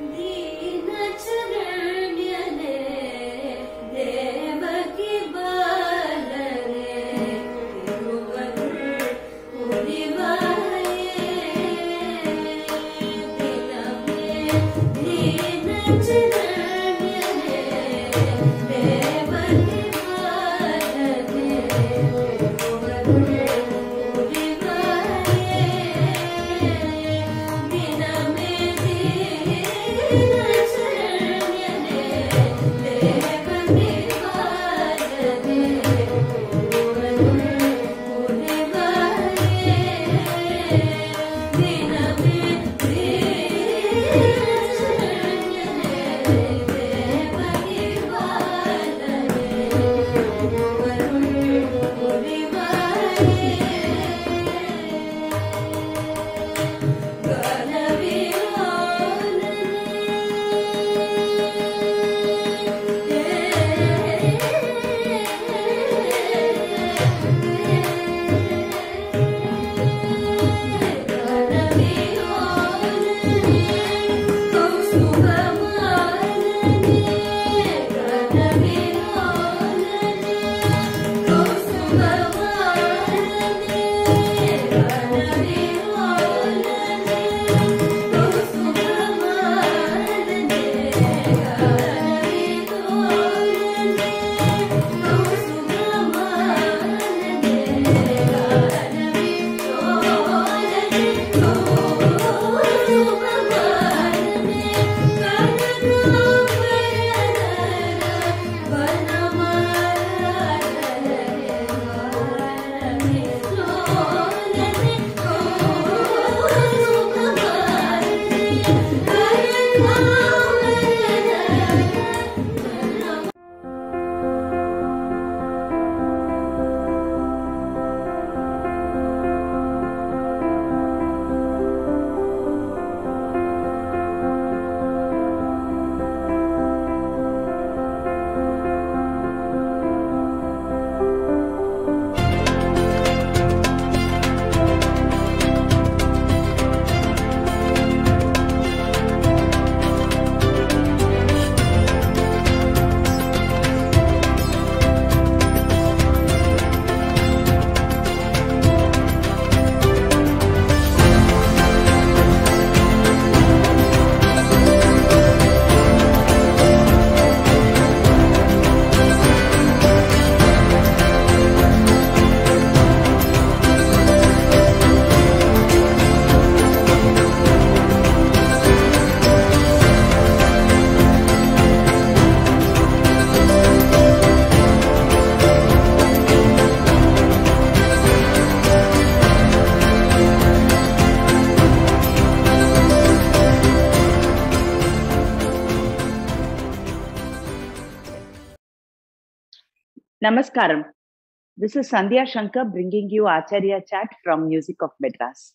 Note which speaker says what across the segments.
Speaker 1: Namaskaram. This is Sandhya Shankar bringing you Acharya Chat from Music of Madras.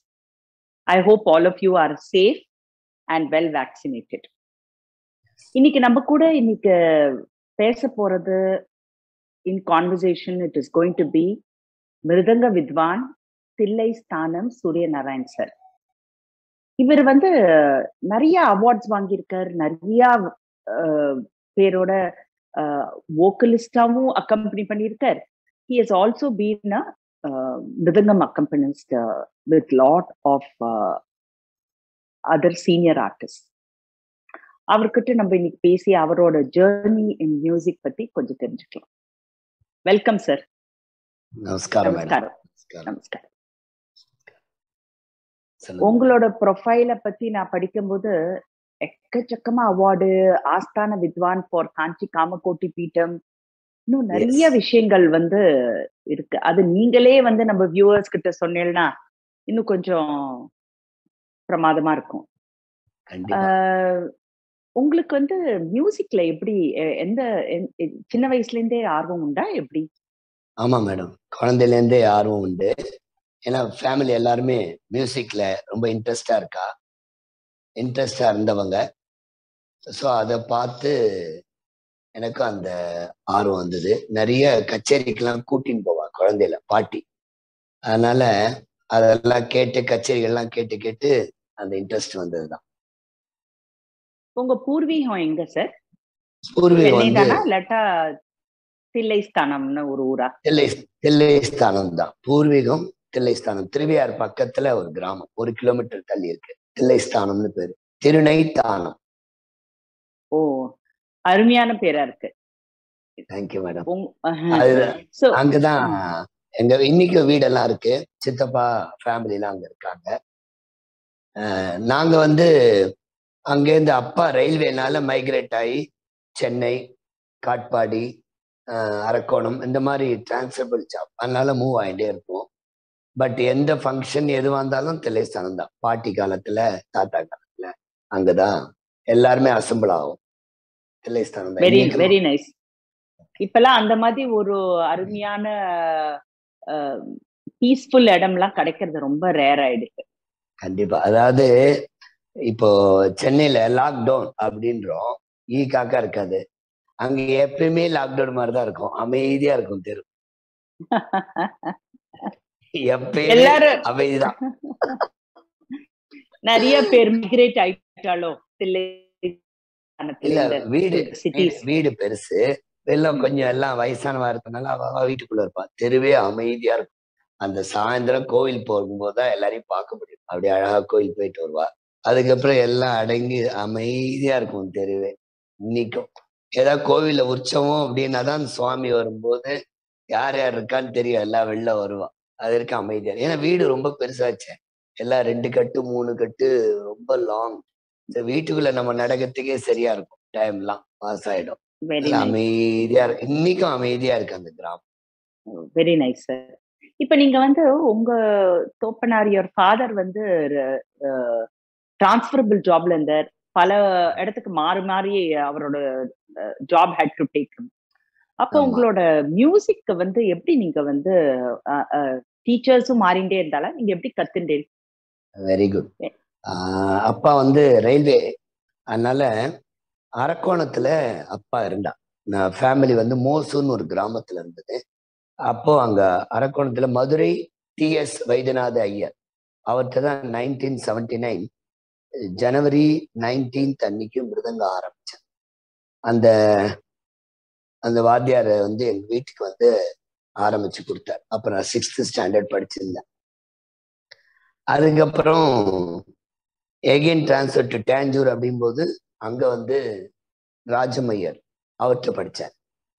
Speaker 1: I hope all of you are safe and well vaccinated. இன்னைக்கு நம்ம கூட இன்னைக்கு பேச போறது in conversation it is going to be mridanga vidwan Thillai ஸ்தானம் சூரிய Narayan sir இவர் வந்து நிறைய அவார்ட்ஸ் வாங்கியிருக்கார் நிறைய அஹ், பேரோட வோக்கலிஸ்டாவும் அக்கம்பனி பண்ணியிருக்கார் he has also been a mridangam accompanist with lot of other senior artist அவர்கிட்ட நம்ம இன்னைக்கு பேசி அவரோட ஜேர்னி இன் மியூசிக் பத்தி கொஞ்சம் தெரிஞ்சுக்கலாம் வெல்கம் சார்
Speaker 2: நமஸ்காரம் மேடம்
Speaker 1: நமஸ்காரம்
Speaker 2: நமஸ்காரம்
Speaker 1: நமஸ்காரம்
Speaker 2: சொல்லுங்க.
Speaker 1: உங்களோட ப்ரொஃபைல பத்தி நான் படிக்கும்போது எக்கச்சக்கமா அவார்டு ஆஸ்தான வித்வான் ஃபார் காஞ்சி காமகோட்டி பீட்டம் இன்னும் நிறைய
Speaker 2: Yes.
Speaker 1: விஷயங்கள் வந்து இருக்கு அது நீங்களே வந்து நம்ம வியூவர்ஸ் கிட்ட சொன்னீங்கன்னா இன்னும் கொஞ்சம் பிரமாதமா இருக்கும்
Speaker 2: கண்டிப்பா
Speaker 1: ஆஹ் உங்களுக்கு வந்து மியூசிக்ல எப்படி எ- எந்த எந்- எ- சின்ன வயசுல இருந்தே ஆர்வம் உண்டா எப்படி
Speaker 2: ஆமா மேடம் குழந்தையில இருந்தே ஆர்வம் உண்டு ஏன்னா ஃபேமிலி எல்லாருமே மியூசிக்ல ரொம்ப இன்ட்ரெஸ்டா இருக்கா இன்ட்ரெஸ்டா இருந்தவங்க ஸோ அதை பார்த்து எனக்கும் அந்த ஆர்வம் வந்தது நிறைய கச்சேரிக்கெல்லாம் கூட்டின்னு போவாங்க குழந்தையில பாட்டி அதனால அதெல்லாம் கேட்டு கச்சேரிகள்லாம் கேட்டு கேட்டு அந்த இன்ட்ரெஸ்ட் வந்ததுதான்
Speaker 1: உங்க பூர்வீகம் எங்க சார்
Speaker 2: பூர்வீகம்
Speaker 1: சென்னை
Speaker 2: வந்து
Speaker 1: தானா இல்லாட்டா தில்லைஸ்தானம்னு ஒரு ஊரா
Speaker 2: தில்லை தில்லைஸ்தானம் தான் பூர்வீகம் தில்லைஸ்தானம் திருவையார் பக்கத்துல ஒரு கிராமம் ஒரு கிலோமீட்டர் தள்ளி இருக்கு தில்லைஸ்தானம்னு பேரு திருநைத்தானம்
Speaker 1: ஓ அருமையான பேரா இருக்கு
Speaker 2: தேங்க்யூ மேடம்
Speaker 1: உங்-
Speaker 2: அது
Speaker 1: So,
Speaker 2: அங்கதான் எங்க இன்னைக்கு வீடெல்லாம் இருக்கு சித்தப்பா ஃபேமிலி எல்லாம் அங்க இருக்காங்க அஹ் நாங்க வந்து அங்கேருந்து அப்பா ரயில்வேனால மைக்ரேட் ஆகி சென்னை காட்பாடி அஹ் அரக்கோணம் இந்த மாதிரி டிரான்ஸ்ஃபரபிள் ஜாப் அதனால மூவ் ஆகிட்டே இருப்போம் பட் எந்த ஃபங்க்ஷன் எதுவாக இருந்தாலும் தில்லைஸ்தானம் தான் பாட்டி காலத்துல தாத்தா காலத்துல அங்கதான் எல்லாருமே அசம்பிள் ஆகும் தில்லைஸ்தானம் தான்
Speaker 1: வெரி
Speaker 2: இன்னைக்கும்
Speaker 1: வெரி நைஸ் இப்பெல்லாம் அந்த மாதிரி ஒரு அருமையான பீஸ்ஃபுல் இடம்லாம் கிடைக்கிறது ரொம்ப ரேர் ஆயிடுச்சு
Speaker 2: கண்டிப்பா அதாவது இப்போ சென்னையில லாக்டவுன் அப்படின்றோம் ஈ காக்கா இருக்காது அங்க எப்பயுமே லாக்டவுன் மாதிரி தான் இருக்கும் அமைதியா இருக்கும் தெரு எப்பயுமே
Speaker 1: எல்லாரும்
Speaker 2: அமைதிதான்
Speaker 1: நிறைய பேர் மிக்ரேட் ஆயிட்டாலோ தில்லை
Speaker 2: இல்ல வீடு
Speaker 1: சிட்டிஸ்
Speaker 2: வீடு- வீடு பெருசு எல்லாம் கொஞ்சம் எல்லாம் வயசானவா இருக்கனால அவ அவ வீட்டுக்குள்ள இருப்பா தெருவே அமைதியா இருக்கும் அந்த சாயந்தரம் கோவில் போகும்போது எல்லாரையும் பார்க்க முடியும் அப்படி அழகா கோயில் போயிட்டு வருவா அதுக்கப்புறம் எல்லாம் அடங்கி அமைதியா இருக்கும் தெருவே இன்னைக்கும் ஏதாவது கோவில்ல உற்சவம் அப்படின்னா தான் சுவாமி வரும்போது யார் யார் இருக்கான்னு தெரியும் எல்லாம் வெளில வருவா அது இருக்க அமைதியா ஏன்னா வீடு ரொம்ப பெருசாச்சே எல்லாம் ரெண்டு கட்டு மூணு கட்டு ரொம்ப லாங் இந்த வீட்டுக்குள்ள நம்ம நடக்கிறதுக்கே சரியா இருக்கும் டைம்லாம் பாஸ் ஆயிடும்
Speaker 1: வெரி
Speaker 2: நல்லா
Speaker 1: நைஸ்
Speaker 2: அமைதியா இருக்கு இன்னைக்கும் அமைதியா இருக்கு அந்த கிராமம்
Speaker 1: வெரி நைஸ் சார் இப்ப நீங்க வந்து உங்க தோப்பனார் யுவர் ஃபாதர் வந்து டிரான்ஸ்ஃபரபிள் ஜாப்ல இருந்தார் பல இடத்துக்கு மாறி மாறி அவரோட ஜாப் ஹேட் டு டேக் அப்போ
Speaker 2: ஆமா.
Speaker 1: உங்களோட மியூசிக் வந்து எப்படி நீங்க வந்து டீச்சர்ஸும் மாறிண்டே இருந்தால நீங்க எப்படி கத்துண்டே
Speaker 2: வெரி குட் அப்பா வந்து ரயில்வே அதனால அரக்கோணத்துல அப்பா இருந்தா நான் ஃபேமிலி வந்து மோசூர்னு ஒரு கிராமத்துல இருந்தது அப்போ அங்க அரக்கோணத்துல மதுரை டிஎஸ் வைத்தியநாத ஐயர் அவர்கிட்ட தான் nineteen seventy nine January nineteenth அன்னைக்கு மிருதங்க ஆரம்பிச்சேன் அந்த அந்த வாத்தியார் வந்து எங்க வீட்டுக்கு வந்து ஆரம்பிச்சு கொடுத்தார் அப்ப நான் சிக்ஸ்த் ஸ்டாண்டர்ட் படிச்சிருந்தேன் அதுக்கப்புறம் எகெயின் டிரான்ஸ்ஃபர் டு டேஞ்சூர் அப்படிங்கும்போது அங்க வந்து ராஜமையர் அவர்கிட்ட படித்தேன்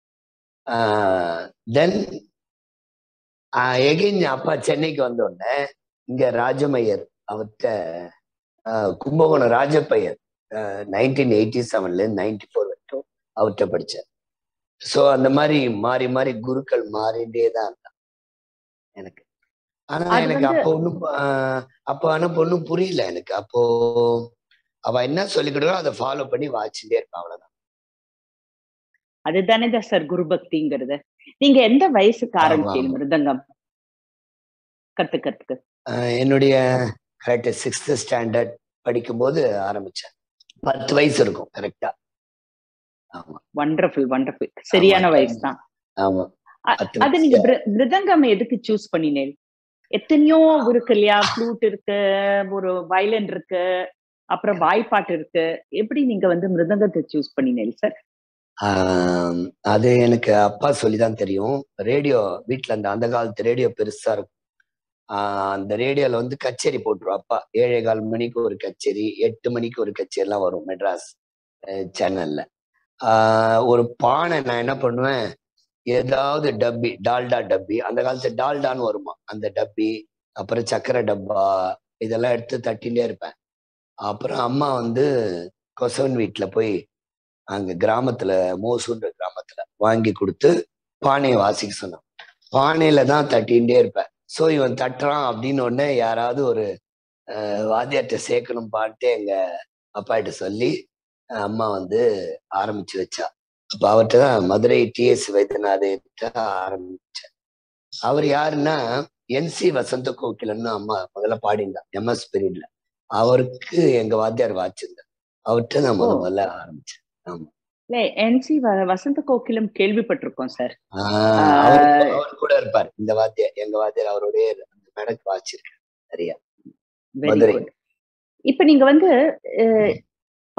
Speaker 2: தென் எகெயின் அப்பா சென்னைக்கு வந்த உடனே இங்க ராஜமையர் அவர்கிட்ட ஆஹ், கும்பகோணம் ராஜப்பையர் நைன்டீன் எயிட்டி செவன்ல நைன்டி ஃபோர் வரைக்கும் அவர்கிட்ட படித்தேன் ஸோ அந்த மாதிரி மாறி மாறி குருக்கள் மாறிண்டே தான் இருந்தான் எனக்கு ஆனா
Speaker 1: அது
Speaker 2: எனக்கு
Speaker 1: வந்து-
Speaker 2: அப்போ ஒன்றும் அப்போ ஆனா ஒன்றும் புரியல எனக்கு அப்போ அவ என்ன சொல்லி கொடுக்கோ அதை ஃபாலோ பண்ணி வாச்சிட்டே இருப்பேன் அவ்வளவுதான்
Speaker 1: அதுதானே தான் சார் குரு பக்திங்கிறது நீங்க எந்த வயசுக்கு ஆரம்பிச்சீங்க
Speaker 2: ஆமா.
Speaker 1: மிருதங்கம் கத்துக்கிறதுக்கு
Speaker 2: ஆஹ் என்னுடைய கரெக்ட் சிக்ஸ்த் ஸ்டாண்டர்ட் படிக்கும்போது ஆரம்பிச்சேன் பத்து வயசு இருக்கும் கரெக்டா ஆமா
Speaker 1: வண்டர்ஃபுல் வண்டர்ஃபுல் சரியான
Speaker 2: ஆமா.
Speaker 1: வயசு தான்
Speaker 2: ஆமா
Speaker 1: அ-
Speaker 2: பத்து
Speaker 1: அது
Speaker 2: வயசு.
Speaker 1: நீங்க மிரு- மிருதங்கம் எதுக்கு சூஸ் பண்ணினேன் எத்தனையோ இருக்கு இல்லையா ஃப்ளூட் இருக்கு ஒரு வயலன் இருக்கு அப்புறம் வாய்ப்பாட்டு இருக்கு எப்படி நீங்க வந்து மிருதங்கத்தை சூஸ் பண்ணினேன் சார்
Speaker 2: ஆஹ் அது எனக்கு அப்பா சொல்லிதான் தெரியும் ரேடியோ வீட்ல அந்த அந்த காலத்து ரேடியோ பெருசா இருக்கும் ஆஹ் அந்த ரேடியோல வந்து கச்சேரி போட்டுருவோம் அப்பா ஏழே கால் மணிக்கு ஒரு கச்சேரி எட்டு மணிக்கு ஒரு கச்சேரி எல்லாம் வரும் மெட்ராஸ் சேனல்ல ஒரு பானை நான் என்ன பண்ணுவேன் ஏதாவது டப்பி டால்டா டப்பி அந்த காலத்து டால்டான்னு வருமா அந்த டப்பி அப்புறம் சக்கரை டப்பா இதெல்லாம் எடுத்து தட்டிலே இருப்பேன் அப்புறம் அம்மா வந்து கொசவன் வீட்டுல போய் அங்க கிராமத்துல மோசூன்ற கிராமத்துல வாங்கி கொடுத்து பானையை வாசிக்க சொன்னான் பானையில தான் தட்டிகிட்டே இருப்பேன் சோ இவன் தட்டுறான் அப்படின்னு உடனே யாராவது ஒரு அஹ், வாத்தியார்ட்ட சேர்க்கணும் பாட்டு எங்க அப்பா கிட்ட சொல்லி அஹ், அம்மா வந்து ஆரம்பிச்சு வச்சா அப்ப அவர்கிட்ட தான் மதுரை டிஎஸ் வைத்தியநாத ஆரம்பிச்சேன் அவர் யாருன்னா என்சி வசந்த கோகிலன்னு அம்மா முதல்ல பாடினார் எம்எஸ் பீரியட்ல அவருக்கு எங்க வாத்தியார் வாச்சிருந்தார் அவர்கிட்ட நான் முத
Speaker 1: ஓ.
Speaker 2: முதல்ல ஆரம்பிச்சேன்
Speaker 1: இல்ல என்சி வசந்த கோகிலம் கேள்விப்பட்டிருக்கோம் சார்
Speaker 2: ஆஹ் அவர் அவர் கூட இருப்பார் இந்த வாத்தியார் எங்க வாத்தியார் அவருடைய அந்த மேடக்கு வாச்சிருக்காரு சரியா
Speaker 1: வெரி
Speaker 2: மதுரை.
Speaker 1: குட் இப்ப நீங்க வந்து அஹ், ப-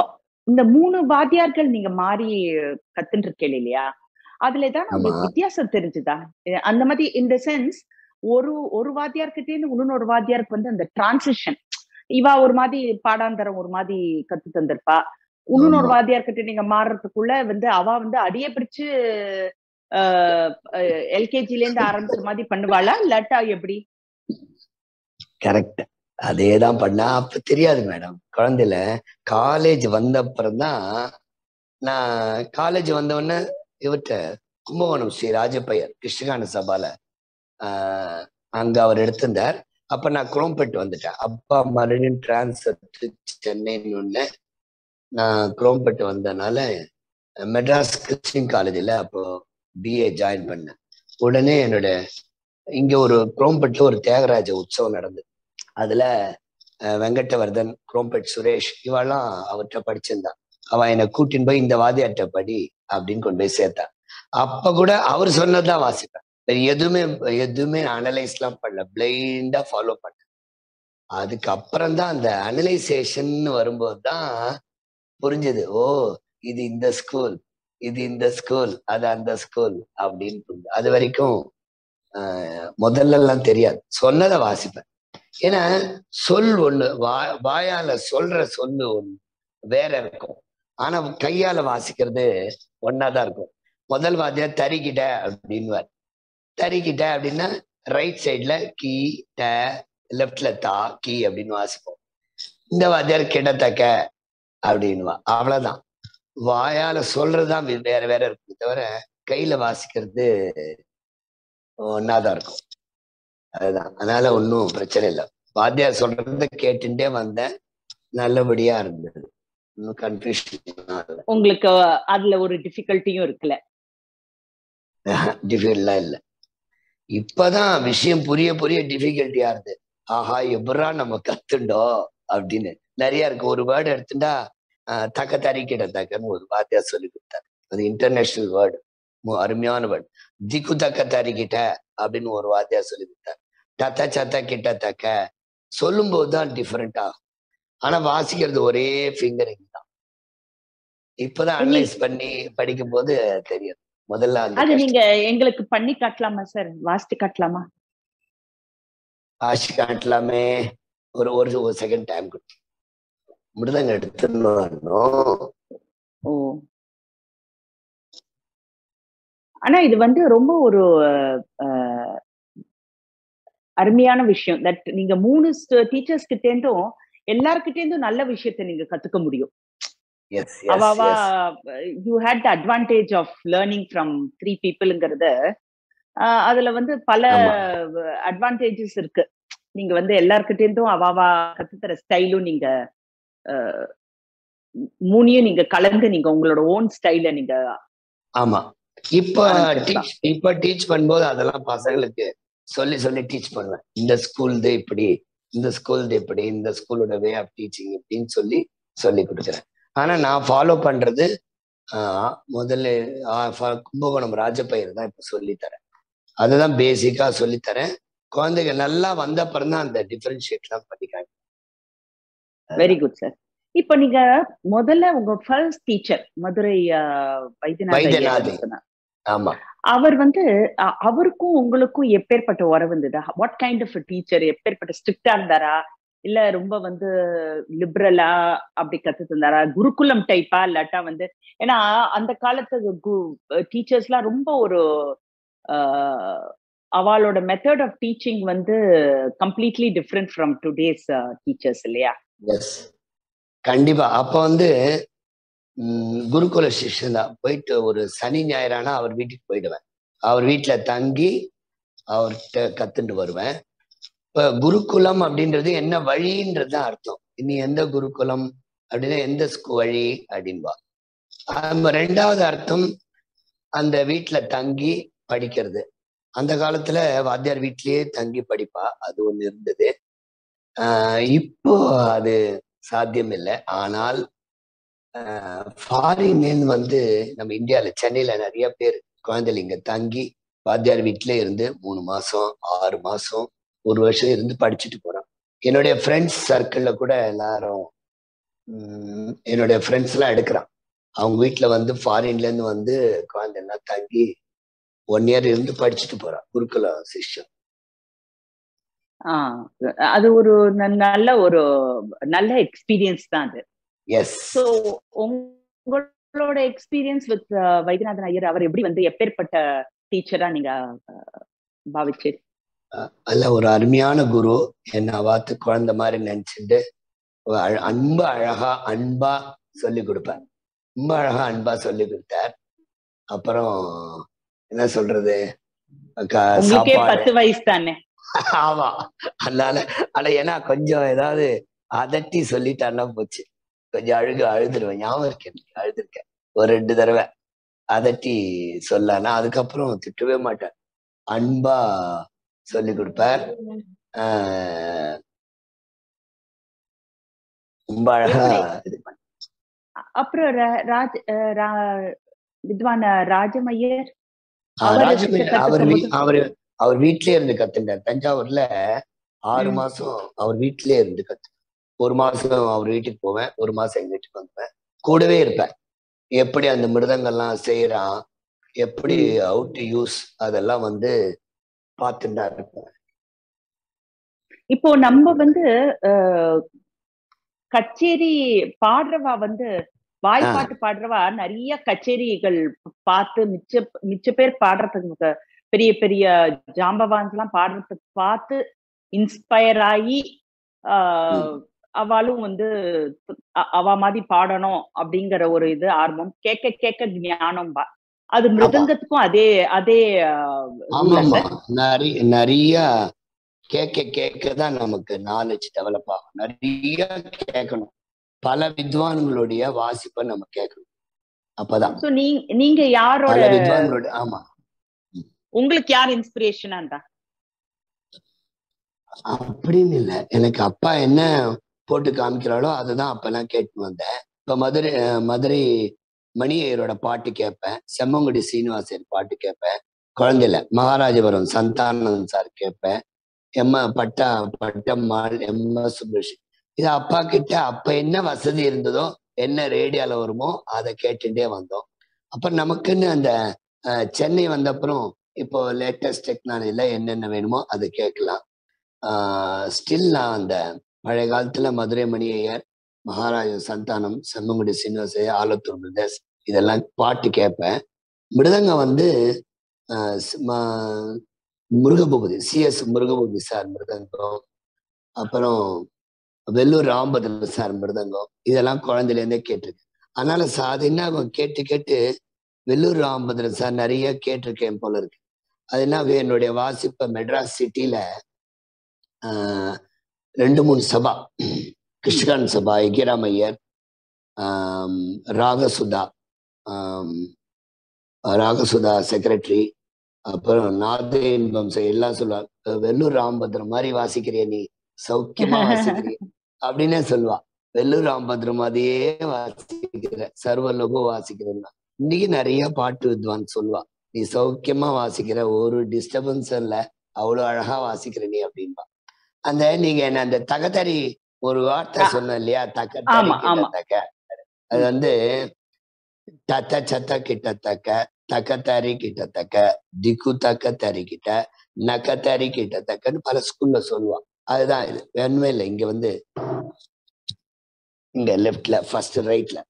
Speaker 1: இந்த மூணு வாத்தியார்கள் நீங்க மாறி கத்துட்டு இருக்கீங்க இல்லையா அதுல ஏதாவது
Speaker 2: ஆமா.
Speaker 1: உங்களுக்கு வித்தியாசம் தெரிஞ்சுதா அஹ் அந்த மாதிரி இந்த சென்ஸ் ஒரு ஒரு வாத்தியார்கிட்டே இருந்து இன்னொரு வாத்தியாருக்கு வந்து அந்த டிரான்சிஷன் இவா ஒரு மாதிரி பாடாந்தரம் ஒரு மாதிரி கத்து தந்திருப்பா இன்னொரு
Speaker 2: ஆமா.
Speaker 1: வாத்தியார்கிட்ட நீங்க மாறுறதுக்குள்ள வந்து அவ வந்து அடிய பிடிச்சு எல்கேஜில இருந்து ஆரம்பிச்ச மாதிரி பண்ணுவாளா இல்லாட்டா எப்படி
Speaker 2: கரெக்ட் அதே தான் பண்ணா அப்ப தெரியாது மேடம் குழந்தையில காலேஜ் வந்த அப்புறம்தான் நான் காலேஜ் வந்த உடனே இவர்கிட்ட கும்பகோணம் ஸ்ரீ ராஜப்பையர் கிருஷ்ணகான சபால ஆஹ் அங்க அவர் எடுத்திருந்தார் அப்ப நான் குரோம்பேட் வந்துட்டேன் அப்பா மறுபடியும் டிரான்ஸ்ஃபர் சென்னைன்னு ஒண்ணு நான் குரோம்பேட் வந்தனால மெட்ராஸ் கிறிஸ்டின் காலேஜில் அப்போ பிஏ ஜாயின் பண்ணேன் உடனே என்னோட இங்க ஒரு குரோம்பேட்ல ஒரு தியாகராஜ உற்சவம் நடந்தது அதுல அஹ், வெங்கட்டவர்தன் குரோம்பேட் சுரேஷ் இவெல்லாம் அவர்கிட்ட படிச்சிருந்தான் அவன் என்னை கூட்டின்னு போய் இந்த வாதியார்ட்ட படி அப்படின்னு கொண்டு போய் சேர்த்தான் அப்ப கூட அவர் சொன்னதுதான் வாசிப்பேன் வேற எதுவுமே எதுவுமே அனலைஸ்லாம் பண்ணல பிளைண்டா ஃபாலோ பண்ணேன் அதுக்கப்புறம் தான் அந்த அனலைசேஷன் வரும்போது தான் புரிஞ்சது ஓ இது இந்த ஸ்கூல் இது இந்த ஸ்கூல் அது அந்த ஸ்கூல் அப்படின்னு புரிஞ்சு அது வரைக்கும் ஆஹ், முதல்ல எல்லாம் தெரியாது சொன்னதை வாசிப்பேன் ஏன்னா சொல் ஒண்ணு வா வாயால சொல்ற சொல்லு ஒண்ணு வேற இருக்கும் ஆனா கையால வாசிக்கிறது ஒன்னாதான் இருக்கும் முதல் வாத்தியார் தறிக்கிட்ட அப்படின்னுவார் தறிக்கிட்ட அப்படின்னா ரைட் சைட்ல கீ ட லெஃப்ட்ல தா கீ அப்படின்னு வாசிப்போம் இந்த வாத்தியார் கிடத்தக்க அப்படின்னுவா அவ்வளவுதான் வாயால சொல்றதுதான் வே- வேற வேற இருக்குமே தவிர கையில வாசிக்கிறது ஒன்னாதான் இருக்கும் அதுதான் அதனால ஒன்றும் பிரச்சனை இல்லை வாத்தியார் சொல்றத கேட்டுட்டே வந்தேன் நல்லபடியா இருந்தது ஒன்றும் கன்ஃபியூஷன் இல்லை
Speaker 1: உங்களுக்கு அதுல ஒரு டிஃபிகல்ட்டியும் இருக்குல்ல
Speaker 2: டிஃபிகல்ட்லாம் இல்லை இப்பதான் விஷயம் புரிய புரிய டிஃபிகல்ட்டியா இருந்து ஆஹா எப்படா நம்ம கத்துண்டோம் அப்படின்னு நிறைய இருக்கு ஒரு வேர்டு எடுத்துட்டா ஆஹ், தக்க தறிக்கிட தக்கன்னு ஒரு வாத்தியார் சொல்லி கொடுத்தாரு அது இன்டர்நேஷனல் வேர்டு அருமையான வேர்டு திக்கு தக்க தறிக்கிட்ட அப்படின்னு ஒரு வாத்தியார் சொல்லி கொடுத்தாரு தத்த சத்த கிட்ட தக்க சொல்லும் போதுதான் டிஃபரெண்ட் ஆகும் ஆனா வாசிக்கிறது ஒரே ஃபிங்கரிங் தான் இப்பதான்
Speaker 1: இனி-
Speaker 2: அனலைஸ் பண்ணி படிக்கும் போது தெரியும் முதல்ல அந்த
Speaker 1: அது
Speaker 2: கஷ்டம்.
Speaker 1: நீங்க எங்களுக்கு பண்ணி காட்டலாமா சார் வாசித்து காட்டலாமா
Speaker 2: ஆஷி காட்டலாமே ஒரு ஒரு ஒரு செகண்ட் டைம் கொடு மிருதங்க எடுத்துடணும்
Speaker 1: ஓ ஆனா இது வந்து ரொம்ப ஒரு அஹ், அருமையான விஷயம் தட் நீங்க மூணு டீச்சர்ஸ் கிட்ட இருந்தும் எல்லார்கிட்ட இருந்தும் நல்ல விஷயத்தை நீங்க கத்துக்க முடியும்
Speaker 2: எஸ்
Speaker 1: அவாவா you had the advantage of learning from three பீப்புளுங்கிறத அதுல வந்து பல
Speaker 2: ஆமா.
Speaker 1: அட்வான்டேஜஸ் இருக்கு நீங்க வந்து எல்லார்கிட்ட இருந்தும் அவாவா கத்துத்தர ஸ்டைலும் நீங்க அஹ், மூணையும் நீங்க கலந்து நீங்க உங்களோட ஓன் ஸ்டைல நீங்க
Speaker 2: ஆமா இப்ப
Speaker 1: ஆரம்பிச்சிடலாம்.
Speaker 2: டீச் இப்ப டீச் பண்ணும்போது அதெல்லாம் பசங்களுக்கு சொல்லி சொல்லி டீச் பண்ணுவேன் இந்த ஸ்கூல்து இப்படி இந்த ஸ்கூல்து இப்படி இந்த ஸ்கூலோட வே ஆஃப் டீச்சிங் இப்படின்னு சொல்லி சொல்லி கொடுக்குறேன் ஆனா நான் ஃபாலோ பண்றது ஆஹ், முதல்ல ஆஹ், ஃப- கும்பகோணம் ராஜப்பயிர் தான் இப்ப சொல்லித்தரேன் அதுதான் பேசிக்கா சொல்லித்தரேன் குழந்தைங்க நல்லா வந்த அப்புறம் தான் அந்த டிஃபரன்ஷியேட்லாம் பண்ணிக்காங்க
Speaker 1: வெரி குட் சார் இப்போ நீங்க முதல்ல உங்க ஃபர்ஸ்ட் டீச்சர் மதுரை அஹ், வைத்தியநாத ஐயா
Speaker 2: வைத்தியநாதன்.
Speaker 1: சொன்னார்.
Speaker 2: ஆமா
Speaker 1: அவர் வந்து அ- அவருக்கும் உங்களுக்கும் எப்பேற்பட்ட உறவு இருந்ததா வாட் கைண்ட் ஆஃப் டீச்சர் எப்பேற்பட்ட ஸ்ட்ரிக்டா இருந்தாரா இல்ல ரொம்ப வந்து லிபரலா அப்படி கத்து தந்தாரா குருகுலம் டைப்பா இல்லாட்டா வந்து ஏன்னா அந்த காலத்து டீச்சர்ஸ்லாம் ரொம்ப ஒரு அஹ், அவளோட மெத்தட் ஆஃப் டீச்சிங் வந்து completely different from today's teachers இல்லையா
Speaker 2: எஸ் கண்டிப்பா அப்ப வந்து ம், குருகுல சிஷ்யன் தான் போயிட்டு ஒரு சனி ஞாயிறானா அவர் வீட்டுக்கு போயிடுவேன் அவர் வீட்டுல தங்கி அவர்கிட்ட கத்துட்டு வருவேன் இப்ப குருகுலம் அப்படின்றது என்ன வழின்றது தான் அர்த்தம் இனி எந்த குருகுலம் அப்படின்னா எந்த ஸ்கூ வழி அப்படின்பா நம்ம ரெண்டாவது அர்த்தம் அந்த வீட்டுல தங்கி படிக்கிறது அந்த காலத்துல வாத்தியார் வீட்லயே தங்கி படிப்பா அது ஒண்ணு இருந்தது ஆஹ் இப்போ அது சாத்தியம் இல்லை ஆனால் ஃபாரின் வந்து நம்ம இந்தியால சென்னையில நிறைய பேர் குழந்தைகள் இங்க தங்கி வாத்தியார் வீட்டிலே இருந்து மூணு மாசம் ஆறு மாசம் ஒரு வருஷம் இருந்து படிச்சுட்டு போறான் என்னுடைய ஃப்ரெண்ட்ஸ் சர்க்கிள்ல கூட எல்லாரும் உம் என்னுடைய ஃப்ரெண்ட்ஸ் எல்லாம் எடுக்கிறான் அவங்க வீட்டுல வந்து ஃபாரின்ல இருந்து வந்து குழந்தை எல்லாம் தங்கி ஒன் இயர் இருந்து படிச்சுட்டு போறான் குருகுல சிஷ்யம்
Speaker 1: ஆஹ் அது ஒரு ந- நல்ல ஒரு நல்ல எக்ஸ்பீரியன்ஸ் தான் அது
Speaker 2: எஸ்
Speaker 1: ஸோ உங்களோட எக்ஸ்பீரியன்ஸ் வித் வைத்தியநாதன் ஐயர் அவர் எப்படி வந்து எப்பேற்பட்ட டீச்சரா நீங்க அஹ், பாவிச்சு
Speaker 2: அல்ல ஒரு அருமையான குரு என்ன பார்த்து குழந்தை மாதிரி நினைச்சுட்டு அழ- அன்பு அழகா அன்பா சொல்லி கொடுப்பார் ரொம்ப அழகா அன்பா சொல்லி கொடுத்தார் அப்புறம் என்ன சொல்றது க-
Speaker 1: உங்களுக்கே
Speaker 2: சாப்பாடு
Speaker 1: பத்து வயசு தானே
Speaker 2: ஆமா அதனால ஆனா ஏன்னா கொஞ்சம் ஏதாவது அதட்டி சொல்லிட்டான்னா போச்சு கொஞ்சம் அழுகு அழுதுருவேன் ஞாபகம் இருக்கு எனக்கு அழுதுருக்கேன் ஒரு ரெண்டு தடவை அதட்டி சொல்லனா அதுக்கப்புறம் திட்டவே மாட்டேன் அன்பா சொல்லி கொடுப்பார் ஆஹ் ரொம்ப அழகா இது பண்ண
Speaker 1: அப்புறம் ர- ராஜ் அஹ், ரா- வித்வான் ராஜமையர்
Speaker 2: ஆஹ்
Speaker 1: அவர்
Speaker 2: ராஜமணி
Speaker 1: கத்துக்கும்
Speaker 2: அவர் வீ-
Speaker 1: போது-
Speaker 2: அவர் அவர் வீட்லயே இருந்து கத்துட்டார் தஞ்சாவூர்ல ஆறு
Speaker 1: ம்.
Speaker 2: மாசம் அவர் வீட்லயே இருந்து கத்து ஒரு மாசம் அவர் வீட்டுக்கு போவேன் ஒரு மாசம் எங்க வீட்டுக்கு வந்துவேன் கூடவே இருப்பேன் எப்படி அந்த மிருதங்கள்லாம் செய்யறான் எப்படி
Speaker 1: ம்.
Speaker 2: அவுட் டு யூஸ் அதெல்லாம் வந்து பார்த்துட்டு தான் இருப்பேன்
Speaker 1: இப்போ நம்ம வந்து அஹ், கச்சேரி பாடுறவா வந்து வாய்ப்பாட்டு பாடுறவா நிறைய கச்சேரிகள் பார்த்து மிச்ச மிச்ச பேர் பாடுறதுக்கு பெரிய பெரிய ஜாம்பவான்ஸ் எல்லாம் பாடுறதுக்கு பார்த்து இன்ஸ்பயர் ஆகி ஆஹ், அவளும் வந்து அ- அவ மாதிரி பாடணும் அப்படிங்கிற ஒரு இது ஆர்வம் கேட்க கேட்க ஞானம் பா அது மிருதங்கத்துக்கும் அதே அதே ஆஹ்,
Speaker 2: ஆமா
Speaker 1: rule
Speaker 2: ஆமா
Speaker 1: அல்ல?
Speaker 2: நிறைய நிறைய கேட்க கேட்க தான் நமக்கு நாலேஜ் டெவலப் ஆகும் நிறைய கேட்கணும் பல வித்வான்களுடைய வாசிப்பை நம்ம கேட்கணும் அப்பதான்
Speaker 1: So நீ- நீங்க யாரோட
Speaker 2: பல வித்வான்களுடைய ஆமா
Speaker 1: உங்களுக்கு யார் இன்ஸ்பிரேஷனா இருந்தா
Speaker 2: அப்படின்னு இல்ல எனக்கு அப்பா என்ன போட்டு காமிக்கிறாளோ அதுதான் அப்பெல்லாம் கேட்டு வந்தேன் இப்ப மதுரை அஹ் மதுரை மணி ஐயரோட பாட்டு கேட்பேன் செம்மங்குடி சீனிவாசன் பாட்டு கேட்பேன் குழந்தையில மகாராஜபுரம் சந்தானந்தன் சார் கேட்பேன் எம் பட்டா பட்டம்மாள் எம் எஸ் சுப்ரஷ் இது அப்பா கிட்ட அப்ப என்ன வசதி இருந்ததோ என்ன ரேடியோல வருமோ அதை கேட்டுட்டே வந்தோம் அப்ப நமக்குன்னு அந்த அஹ், சென்னை வந்த அப்புறம் இப்போ லேட்டஸ்ட் டெக்னாலஜில என்னென்ன வேணுமோ அதை கேட்கலாம் ஸ்டில் நான் அந்த பழைய காலத்துல மதுரை மணி ஐயர் மகாராஜ சந்தானம் செம்மங்குடி சீனிவாச ஆலத்தூர் பிரதேஷ் இதெல்லாம் பாட்டு கேட்பேன் மிருதங்கம் வந்து ஆஹ் ஸ்- ம- முருகபூபதி சிஎஸ் முருகபூபதி சார் மிருதங்கம் அப்புறம் வெள்ளூர் ராம்பதர் சார் மிருதங்கம் இதெல்லாம் குழந்தையில இருந்தே கேட்டிருக்கேன் அதனால சாதினா கேட்டு கேட்டு வெள்ளூர் ராம்பதர் சார் நிறைய கேட்டிருக்கேன் போல இருக்கு அது என்ன என்னுடைய வாசிப்பை மெட்ராஸ் சிட்டில ஆஹ் ரெண்டு மூணு சபா கிருஷ்ணகாந்த் சபா எகிராம் ஐயர் ஆம், ராகசுதா ஆம், ராகசுதா செக்ரட்டரி அப்புறம் நாத இன்பம் செய் எல்லாம் சொல்லுவா "அஹ் வெள்ளூர் ராம்பத்ரம் மாதிரி வாசிக்கிறிய நீ சௌக்கியமா வாசிக்கிறிய அப்படின்னே சொல்லுவா வெள்ளூர் ராம்பத்ரம் மாதிரியே வாசிக்கிற சர்வ லகு வாசிக்கிறேன்னா இன்னைக்கு நிறைய பாட்டு வித்வான் சொல்லுவா நீ சௌக்கியமா வாசிக்கிற ஒரு டிஸ்டர்பன்ஸும் இல்ல அவ்வளவு அழகா வாசிக்கிற நீ அப்படின்பா அந்த நீங்க என்ன அந்த தகதறி ஒரு வார்த்தை
Speaker 1: ஆ.
Speaker 2: சொன்ன இல்லையா தக்க
Speaker 1: ஆமா, ஆமா.
Speaker 2: தக்க அது வந்து தத்த சத்த கிட்ட தக்க தக்க தறி கிட்ட தக்க திக்கு தக்க தறி கிட்ட நக்க தறி கிட்ட தக்கன்னு பல ஸ்கூல்ல சொல்லுவான் அதுதான் இது வேணுமே இல்லை இங்க வந்து இங்க லெஃப்ட்ல ஃபர்ஸ்ட் ரைட்ல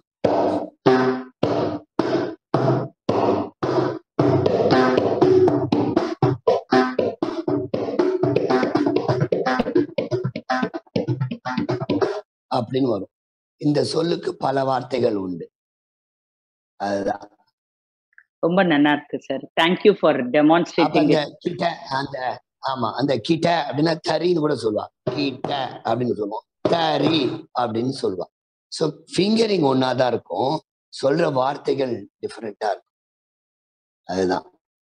Speaker 2: அப்படின்னு வரும் இந்த சொல்லுக்கு பல வார்த்தைகள் உண்டு அதுதான்
Speaker 1: ரொம்ப நல்லா இருக்கு சார் தேங்க்யூ ஃபார்
Speaker 2: அப்ப
Speaker 1: டெமான்ஸ்ட்ரேட்டிங்
Speaker 2: அந்த கிட்ட அந்த ஆமா அந்த கிட்ட அப்படின்னா தரின்னு கூட சொல்லுவா கிட்ட அப்படின்னு சொல்லுவோம் தரி அப்படின்னு சொல்லுவா சோ ஃபிங்கரிங் ஒன்னாதான் இருக்கும் சொல்ற வார்த்தைகள் டிஃபரெண்டா இருக்கும் அதுதான்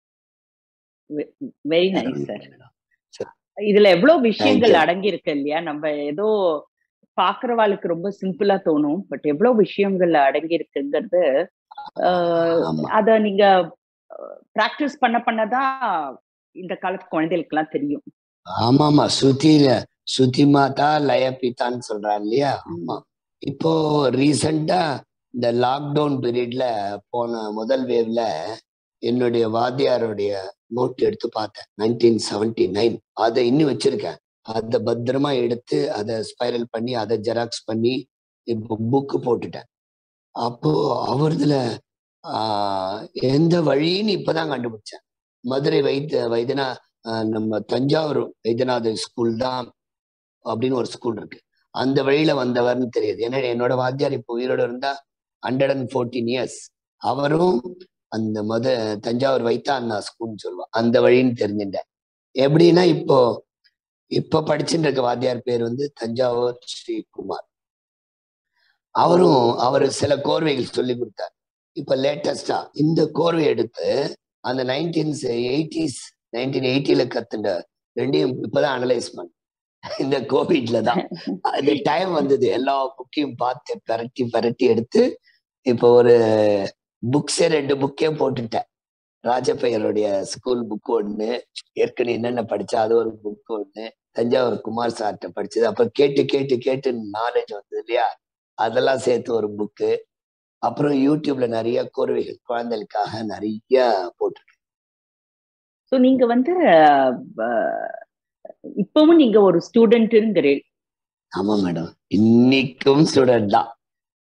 Speaker 1: வெரி நைஸ் சார் இதுல எவ்வளவு விஷயங்கள்
Speaker 2: you.
Speaker 1: அடங்கி இருக்கு இல்லையா நம்ம ஏதோ பாக்குறவாளுக்கு ரொம்ப சிம்பிளா தோணும் பட் எவ்வளவு விஷயங்கள் அடங்கி இருக்குங்கிறது ஆஹ்,
Speaker 2: ஆமா
Speaker 1: அத நீங்க பிராக்டிஸ் பண்ண பண்ணதான் இந்த காலத்து குழந்தைகளுக்கு எல்லாம் தெரியும்
Speaker 2: ஆமா ஆமா ஸ்ருதியில ஸ்ருதி மாதா லய பிதான்னு சொல்றா இல்லையா ஆமா இப்போ ரீசண்டா இந்த லாக்டவுன் பீரியட்ல போன முதல் வேவ்ல என்னுடைய வாத்தியாருடைய நோட் எடுத்து பார்த்தேன் நைன்டீன் செவன்டி நைன் அதை இன்னும் வச்சிருக்கேன் அதை பத்திரமா எடுத்து அதை ஸ்பைரல் பண்ணி அதை ஜெராக்ஸ் பண்ணி இப்போ புக்கு போட்டுட்டேன் அப்போ அவர்துல ஆஹ் எந்த வழின்னு இப்பதான் கண்டுபிடிச்சேன் மதுரை வைத்த வைத்தியநா ஆஹ் நம்ம தஞ்சாவூர் வைத்தியநாதர் ஸ்கூல் தான் அப்படின்னு ஒரு ஸ்கூல் இருக்கு அந்த வழியில வந்தவர்னு தெரியுது ஏன்னா என்னோட வாத்தியார் இப்போ உயிரோட இருந்தா ஹண்ட்ரட் அண்ட் ஃபோர்டீன் இயர்ஸ் அவரும் அந்த மத தஞ்சாவூர் வைத்தா அண்ணா ஸ்கூல்னு சொல்லுவான் அந்த வழின்னு தெரிஞ்சுட்டேன் எப்படின்னா இப்போ இப்ப படிச்சுட்டு இருக்க வாத்தியார் பேர் வந்து தஞ்சாவூர் ஸ்ரீகுமார் அவரும் அவர் சில கோர்வைகள் சொல்லி கொடுத்தார் இப்ப லேட்டஸ்டா இந்த கோர்வை எடுத்து அந்த நைன்டீன்ஸ் எயிட்டிஸ் நைன்டீன் எயிட்டில கத்துண்ட ரெண்டையும் இப்பதான் அனலைஸ் பண்ண இந்த கோவிட்ல தான் அது டைம் வந்தது எல்லா புக்கையும் பார்த்து பரட்டி பரட்டி எடுத்து இப்போ ஒரு புக்ஸே ரெண்டு புக்கே போட்டுட்டேன் ராஜப்பையருடைய ஸ்கூல் புக் ஒண்ணு ஏற்கனவே என்னென்ன படிச்சா அது ஒரு புக் ஒண்ணு தஞ்சாவூர் குமார் சார்கிட்ட படிச்சது அப்ப கேட்டு கேட்டு கேட்டு நாலேஜ் வந்தது இல்லையா அதெல்லாம் சேர்த்து ஒரு புக்கு அப்புறம் யூடியூப்ல நிறைய கோர்வைகள் குழந்தைகளுக்காக நிறைய போட்டிருக்கேன்
Speaker 1: ஸோ நீங்க வந்து அஹ், இப்பவும் நீங்க ஒரு ஸ்டூடெண்ட்ங்கிறீள்
Speaker 2: ஆமா மேடம் இன்னைக்கும் ஸ்டூடெண்ட் தான்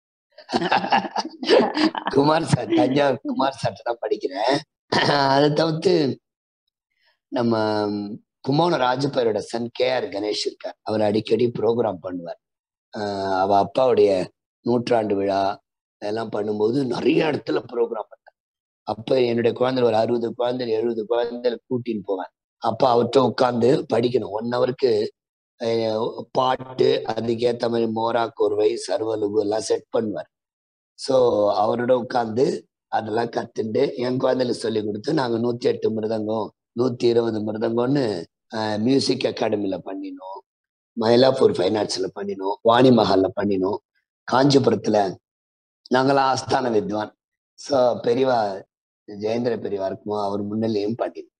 Speaker 2: குமார் சார் தஞ்சாவூர் குமார் சார்ட்ட தான் படிக்கிறேன் அதை தவிர்த்து நம்ம கும்போணம் ராஜப்பேரோட சன் கே ஆர் கணேஷ் இருக்கார் அவர் அடிக்கடி ப்ரோக்ராம் பண்ணுவார் ஆஹ் அவ அப்பாவுடைய நூற்றாண்டு விழா எல்லாம் பண்ணும்போது நிறைய இடத்துல ப்ரோக்ராம் பண்ணார் அப்ப என்னுடைய குழந்தை ஒரு அறுபது குழந்தை எழுபது குழந்தை கூட்டின்னு போவேன் அப்ப அவர்கிட்ட உட்காந்து படிக்கணும் ஒன் ஹவருக்கு பாட்டு அதுக்கேத்த மாதிரி மோரா கோர்வை சர்வலுகு எல்லாம் செட் பண்ணுவார் ஸோ அவரோட உட்காந்து அதெல்லாம் கத்துண்டு என் குழந்தைகளுக்கு சொல்லி கொடுத்து நாங்க நூத்தி எட்டு மிருதங்கம் நூத்தி இருபது மிருதங்கம்னு மியூசிக் அகாடமில பண்ணினோம் மயிலாப்பூர் ஃபைன் ஆர்ட்ஸ்ல பண்ணினோம் வாணி மஹால்ல பண்ணினோம் காஞ்சிபுரத்துல நாங்களாம் ஆஸ்தான வித்வான் ஸோ பெரியவா ஜெயேந்திர பெரியவா இருக்குமோ அவர் முன்னிலையும் பண்ணினோம்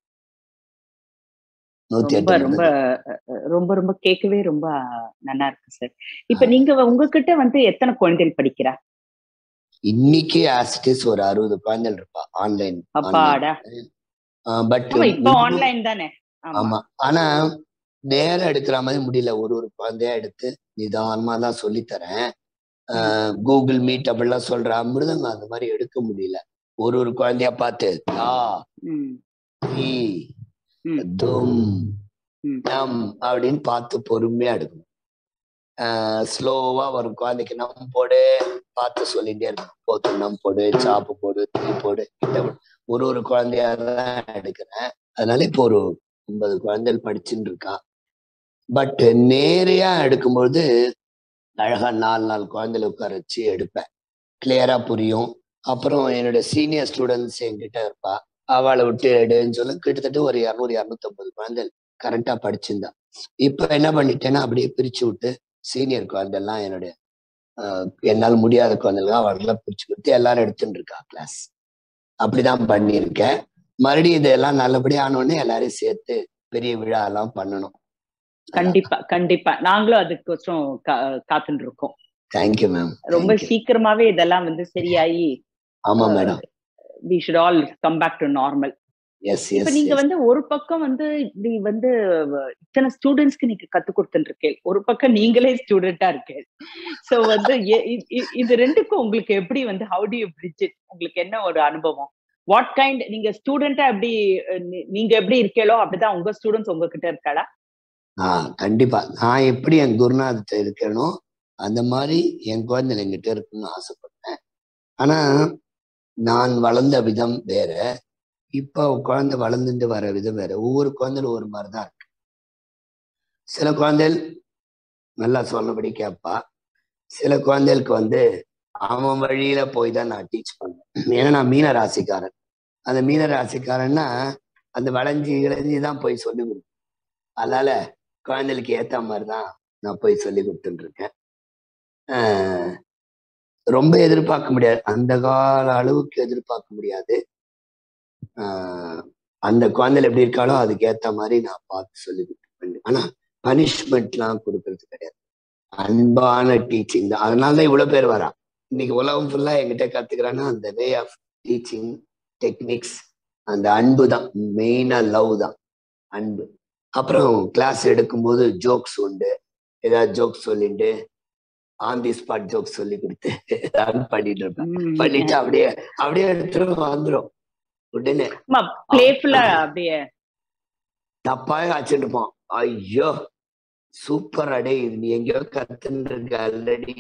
Speaker 2: நூத்தி
Speaker 1: ரொம்ப
Speaker 2: எட்டு
Speaker 1: ரொம்ப
Speaker 2: மிருதங்கம்.
Speaker 1: அஹ், ரொம்ப ரொம்ப கேட்கவே ரொம்ப நல்லா இருக்கு சார் இப்ப நீங்க உங்ககிட்ட வந்து எத்தனை குழந்தைகள் படிக்கிறா
Speaker 2: இன்னைக்கு ஆசிட்டிஸ் ஒரு அறுபது குழந்தைகள் இருப்பா ஆன்லைன்
Speaker 1: அப்பாடா
Speaker 2: பட்
Speaker 1: ஆமா இப்ப ஆன்லைன் தானே ஆமா
Speaker 2: ஆமா ஆனா நேரம் எடுக்கிற மாதிரி முடியல ஒரு ஒரு குழந்தையா எடுத்து நிதானமா தான் சொல்லித் தரேன் கூகுள் மீட் அப்படிலாம் சொல்ற மிருதங்க அந்த மாதிரி எடுக்க முடியல ஒரு ஒரு குழந்தையா பார்த்து தா
Speaker 1: ம்
Speaker 2: ஈ,
Speaker 1: ம்
Speaker 2: தும்
Speaker 1: ம்.
Speaker 2: நம் அப்படின்னு பார்த்து பொறுமையா எடுக்கணும் ஸ்லோவா ஒரு குழந்தைக்கு நம் போடு பார்த்து சொல்லிட்டே இருக்கும் போத்து நம் போடு சாப்பு போடு தீ போடு கிட்ட போடு. ஒரு ஒரு குழந்தையா தான் எடுக்கிறேன் அதனால இப்போ ஒரு ஒன்பது குழந்தைகள் படிச்சுட்டு இருக்கான் பட் நேரையா எடுக்கும்போது அழகா நாலு நாலு குழந்தைகளை உட்கார வச்சு எடுப்பேன் கிளியரா புரியும் அப்புறம் என்னோட சீனியர் ஸ்டூடெண்ட்ஸ் என்கிட்ட இருப்பா அவளை விட்டு எடுன்னு சொல்லி கிட்டத்தட்ட ஒரு இரநூறு இரநூத்தம்பது குழந்தைகள் கரெக்டா படிச்சிருந்தா இப்ப என்ன பண்ணிட்டேன்னா அப்படியே பிரிச்சு விட்டு சீனியர் குழந்தைலாம் என்னுடைய ஆஹ், என்னால் முடியாத குழந்தைகள் அவர்களெல்லாம் பிரிச்சு கொடுத்து எல்லாரும் எடுத்துட்டு இருக்கா கிளாஸ் அப்படிதான் பண்ணியிருக்கேன் மறுபடியும் இதெல்லாம் நல்லபடியா ஆனோடனே எல்லாரையும் சேர்த்து பெரிய விழா எல்லாம் பண்ணணும்
Speaker 1: கண்டிப்பா கண்டிப்பா நாங்களும் அதுக்கோசரம் கா- காத்துட்டு இருக்கோம்
Speaker 2: தேங்க்யூ மேம்
Speaker 1: ரொம்ப சீக்கிரமாவே இதெல்லாம் வந்து சரியாயி
Speaker 2: ஆமா madam
Speaker 1: we should all come back to normal
Speaker 2: yes
Speaker 1: இப்ப
Speaker 2: எஸ்
Speaker 1: நீங்க வந்து ஒரு பக்கம் வந்து இப்படி வந்து அஹ், இத்தனை ஸ்டூடெண்ட்ஸ்க்கு நீங்க கத்து கொடுத்துட்டு இருக்கேன் ஒரு பக்கம் நீங்களே ஸ்டூடெண்டா இருக்கேன் சோ வந்து எ- இ- இ- இது ரெண்டுக்கும் உங்களுக்கு எப்படி வந்து ஹவு டு யூ பிரிட்ஜ் உங்களுக்கு என்ன ஒரு அனுபவம் வாட் கைண்ட் நீங்க ஸ்டூடெண்டா எப்படி அஹ், நீ- நீங்க எப்படி இருக்கீங்களோ அப்படிதான் உங்க ஸ்டூடெண்ட்ஸ் உங்ககிட்ட இருக்காளா
Speaker 2: ஆ கண்டிப்பா நான் எப்படி என் குருநாதத்தை இருக்கேனோ அந்த மாதிரி என் குழந்தை என்கிட்ட இருக்குன்னு ஆசைப்பட்டேன் ஆனா நான் வளர்ந்த விதம் வேற இப்போ குழந்தை வளர்ந்துட்டு வர விதம் வேற ஒவ்வொரு குழந்தையும் ஒரு மாதிரி தான் இருக்கு சில குழந்தைகள் நல்லா சொன்னபடி கேட்பா சில குழந்தைகளுக்கு வந்து அவன் வழியில போய் தான் நான் டீச் பண்ணேன் ஏன்னா நான் மீன ராசிக்காரன் அந்த மீன ராசிக்காரன்னா அந்த வளைஞ்சி இளைஞ்சி தான் போய் சொல்லி கொடுப்பேன் அதனால குழந்தைகளுக்கு ஏத்த மாதிரி தான் நான் போய் சொல்லி கொடுத்துட்டு இருக்கேன் ஆஹ் ரொம்ப எதிர்பார்க்க முடியாது அந்த கால அளவுக்கு எதிர்பார்க்க முடியாது ஆஹ் அந்த குழந்தைகள் எப்படி இருக்காளோ அதுக்கு ஏத்த மாதிரி நான் பார்த்து சொல்லி கொடுத்துருப்பேன் ஆனா பனிஷ்மெண்ட்லாம் கொடுக்கறது கிடையாது அன்பான டீச்சிங் தான் அதனாலதான் இவ்வளவு பேர் வரா இன்னைக்கு உலகம் ஃபுல்லா என்கிட்ட கத்துக்கிறான்னா அந்த வே ஆஃப் டீச்சிங் டெக்னிக்ஸ் அந்த அன்பு தான் மெயினா லவ் தான் அன்பு அப்புறம் கிளாஸ் எடுக்கும்போது ஜோக்ஸ் உண்டு ஏதாவது ஜோக்ஸ் சொல்லிட்டு ஆன் தி ஸ்பாட் ஜோக்ஸ் சொல்லி கொடுத்து ஏதாவது பண்ணிட்டு இருப்பேன் பண்ணிட்டு அப்படியே அப்படியே எடுத்துட்டு வந்துடும் உடனே
Speaker 1: பிளேஃபுல்லா அப்படியே
Speaker 2: தப்பாவே வச்சுட்டு இருப்போம் ஐயோ சூப்பர் அடே இது நீ எங்கேயோ கத்துன்னு இருக்க ஆல்ரெடி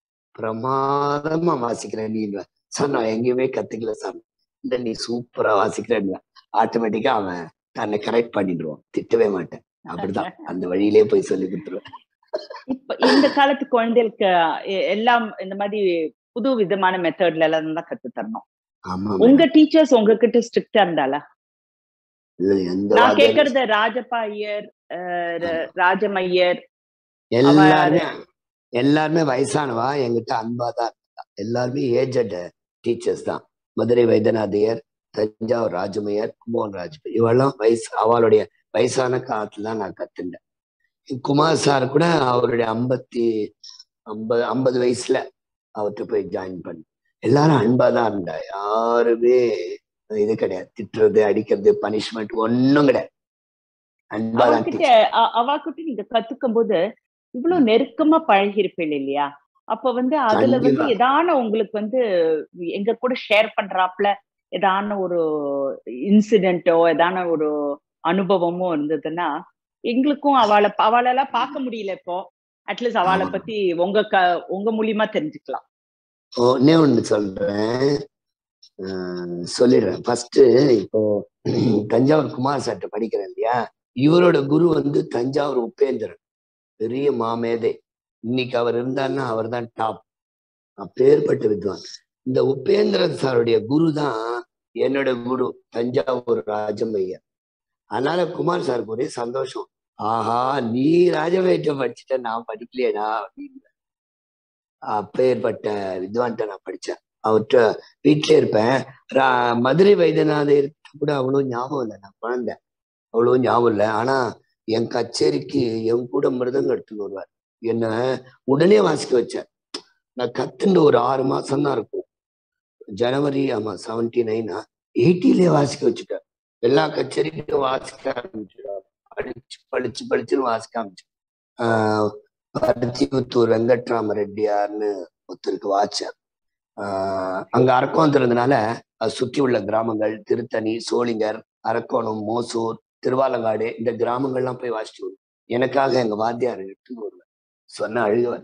Speaker 2: பிரமாதமா வாசிக்கிற நீ சார் நான் எங்கேயுமே கத்துக்கல சார் இல்ல நீ சூப்பரா வாசிக்கிறேன்னு ஆட்டோமேட்டிக்கா அவன் தன்னை கரெக்ட் பண்ணிடுவான் திட்டவே மாட்டேன் அப்படிதான் அந்த வழியிலே போய் சொல்லி கொடுத்துருவேன்
Speaker 1: இப்ப இந்த காலத்து குழந்தைகளுக்கு எ- எல்லாம் இந்த மாதிரி புது விதமான மெத்தட்ல எல்லாம் தான் கத்து தரணும்
Speaker 2: ஆமா
Speaker 1: உங்க டீச்சர்ஸ் உங்ககிட்ட ஸ்ட்ரிக்டா இருந்தாளா
Speaker 2: இல்ல எந்த
Speaker 1: நான்
Speaker 2: வாத்தியாரும்
Speaker 1: கேக்குறது ராஜப்பா ஐயர் அஹ், ர- ராஜம் ஐயர்
Speaker 2: எல்லாருமே எல்லாருமே வயசானவா என்கிட்ட அன்பா தான் இருந்தா. எல்லாருமே ஏஜட் டீச்சர்ஸ் தான் மதுரை வைத்தியநாதையர் தஞ்சாவூர் ராஜமையர் குமோகன் ராஜ் இவெல்லாம் வயசு அவளுடைய வயசான காலத்துல தான் நான் கத்துண்டேன் குமார் சார் கூட அவருடைய ஐம்பத்தி ஐம்பது ஐம்பது வயசுல அவர்கிட்ட போய் ஜாயின் பண்ணி எல்லாரும் அன்பா தான் இருந்தா யாருமே இது கிடையாது திட்டுறது அடிக்கிறது பனிஷ்மெண்ட் ஒண்ணும் கிடையாது அன்பா தான்
Speaker 1: அவகிட்ட அ- அவகிட்ட நீங்க கத்துக்கும் போது இவ்வளவு நெருக்கமா பழகி இருப்பீங்க இல்லையா அப்ப வந்து அதுல வந்து
Speaker 2: கண்டிப்பா.
Speaker 1: ஏதான உங்களுக்கு வந்து எங்க கூட ஷேர் பண்றாப்ல ஏதான ஒரு இன்சிடென்ட்டோ ஏதான ஒரு அனுபவமோ இருந்ததுன்னா எங்களுக்கும் அவளை அவளெல்லாம் பார்க்க முடியல இப்போ அட்லீஸ்ட் அவளை
Speaker 2: ஆமா.
Speaker 1: பத்தி உங்க க உங்க மூலியமா தெரிஞ்சுக்கலாம்
Speaker 2: ஒன்னே ஒண்ணு சொல்றேன் ஆஹ் சொல்லிடுறேன் ஃபர்ஸ்ட் இப்போ தஞ்சாவூர் குமார் சார்ட்ட படிக்கிறேன் இல்லையா இவரோட குரு வந்து தஞ்சாவூர் உபேந்திரன் பெரிய மாமேதை இன்னைக்கு அவர் இருந்தாருன்னா அவர் தான் டாப் அப்பேற்பட்ட வித்வான் இந்த உபேந்திரன் சாருடைய குரு தான் என்னோட குரு தஞ்சாவூர் ராஜமையர் அதனால குமார் சாருக்கு ஒரே சந்தோஷம் ஆஹா நீ ராஜமையிட்ட படிச்சுட்ட நான் படிக்கலையேடா அப்படின்னு அப்பேற்பட்ட வித்வான்கிட்ட நான் படிச்சேன் அவர்கிட்ட வீட்டிலே இருப்பேன் ரா- மதுரை வைத்தியநாதர் கூட அவ்வளோ ஞாபகம் இல்லை நான் குழந்தை அவ்வளோ ஞாபகம் இல்லை ஆனா என் கச்சேரிக்கு என் கூட மிருதங்க எடுத்துன்னு வருவார் என்ன உடனே வாசிக்க வச்சார் நான் கத்துண்டு ஒரு ஆறு மாசம் தான் இருக்கும் ஜனவரி ஆமா செவன்டி நைனா எயிட்டிலே வாசிக்க வச்சுட்டார் எல்லா கச்சேரிக்கும் வாசிக்க ஆரம்பிச்சுட்டார் படிச்சு படிச்சு படிச்சுன்னு வாசிக்க ஆரம்பிச்சு ஆஹ் பருத்திபுத்தூர் வெங்கட்ராம ரெட்டியார்னு ஒருத்தருக்கு வாச்சேன் ஆஹ் அங்க அரக்கோணம் இருந்ததுனால அது சுற்றி உள்ள கிராமங்கள் திருத்தணி சோளிங்கர் அரக்கோணம் மோசூர் திருவாலங்காடு இந்த கிராமங்கள்லாம் போய் வாசிச்சு வருவேன். எனக்காக எங்க வாத்தியார் எடுத்துன்னு வருவேன் சொன்ன அழுகுவேன்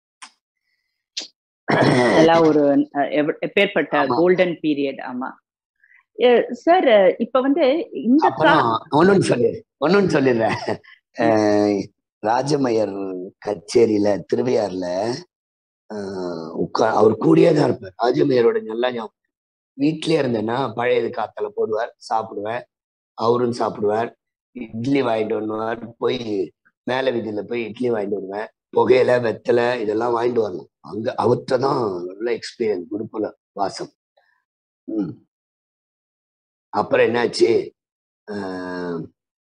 Speaker 1: அதெல்லாம் ஒரு அஹ், எவ- எப்பேற்பட்ட
Speaker 2: ஆமா.
Speaker 1: கோல்டன் பீரியட் ஆமா சார் இப்ப வந்து இந்த கா-
Speaker 2: அப்புறம் ஒன்னொன்னு சொல்லி ஒன்னொன்னு சொல்லிடுறேன் ஆஹ் ராஜமயர் கச்சேரியில திருவையாறுல ஆஹ் உட்கா அவர் கூடயே தான் இருப்பார் ராஜமயரோட நல்லா ஞாபகம் வீட்லயே இருந்தேன்னா பழையது காத்தல போடுவார் சாப்பிடுவேன் அவரும் சாப்பிடுவார் இட்லி வாங்கிட்டு வருவார் போய் மேல வீதியில போய் இட்லி வாங்கிட்டு வருவேன் புகையில வெத்தலை இதெல்லாம் வாங்கிட்டு வரணும் அங்க அவர்கிட்ட தான் நல்ல எக்ஸ்பீரியன்ஸ் குருகுல வாசம் ம் அப்புறம் என்னாச்சு ஆஹ்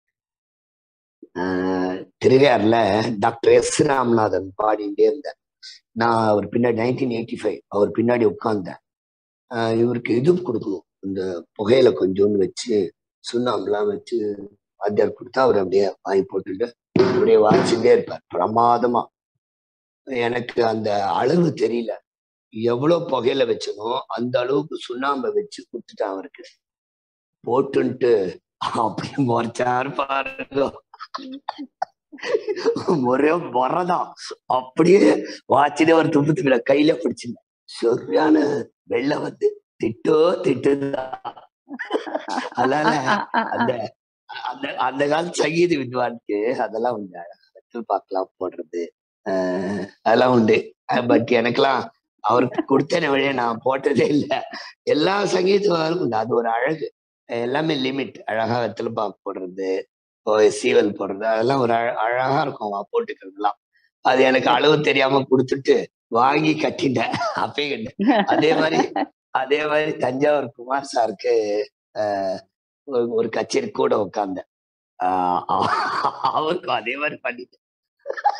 Speaker 2: ஆஹ் திருவையாறுல டாக்டர் எஸ் ராமநாதன் பாடிட்டே இருந்தார் நான் அவர் பின்னாடி நைன்டீன் எயிட்டி ஃபைவ் அவர் பின்னாடி உட்கார்ந்தேன் ஆஹ் இவருக்கு இது கொடுக்கணும் இந்த புகையில கொஞ்சோண்டு வச்சு சுண்ணாம்புலாம் வச்சு வாத்தியார் கொடுத்தா அவர் அப்படியே வாங்கி போட்டுட்டு அப்படியே வாசிச்சுட்டே இருப்பார் பிரமாதமா எனக்கு அந்த அளவு தெரியல எவ்வளவு புகையில வச்சனோ அந்த அளவுக்கு சுண்ணாம்பை வச்சு கொடுத்துட்டேன் அவருக்கு போட்டுன்ட்டு அப்படியே முறைச்சாரு பாருங்க ஒரே முறைதான் அப்படியே வாச்சிலே ஒரு துப்பு துப்பில கையில பிடிச்சிருந்தேன் சரியான வெள்ளம் வந்து திட்டோ திட்டுதான் அதனால அந்த அந்த அந்த கால சங்கீத வித்வானுக்கு அதெல்லாம் உண்டு வெத்தல் பாக்கலாம் போடுறது ஆஹ் அதெல்லாம் உண்டு பட் எனக்கெல்லாம் அவருக்கு கொடுத்தன வழிய நான் போட்டதே இல்லை எல்லா சங்கீதவாரும் உண்டு அது ஒரு அழகு எல்லாமே லிமிட் அழகா வெத்தலை பாக்கு போடுறது இப்போ சீவல் போடுறது அதெல்லாம் ஒரு அழ- அழகா இருக்கும் அவ போட்டுக்கிறதுலாம் அது எனக்கு அளவு தெரியாம கொடுத்துட்டு வாங்கி கட்டிட்டேன் அப்பயே கட்டேன் அதே மாதிரி அதே மாதிரி தஞ்சாவூர் குமார் சாருக்கு ஆஹ் ஒரு- ஒரு கச்சேரி கூட உட்கார்ந்தேன் ஆஹ் அவருக்கும் அதே மாதிரி பண்ணிட்டேன்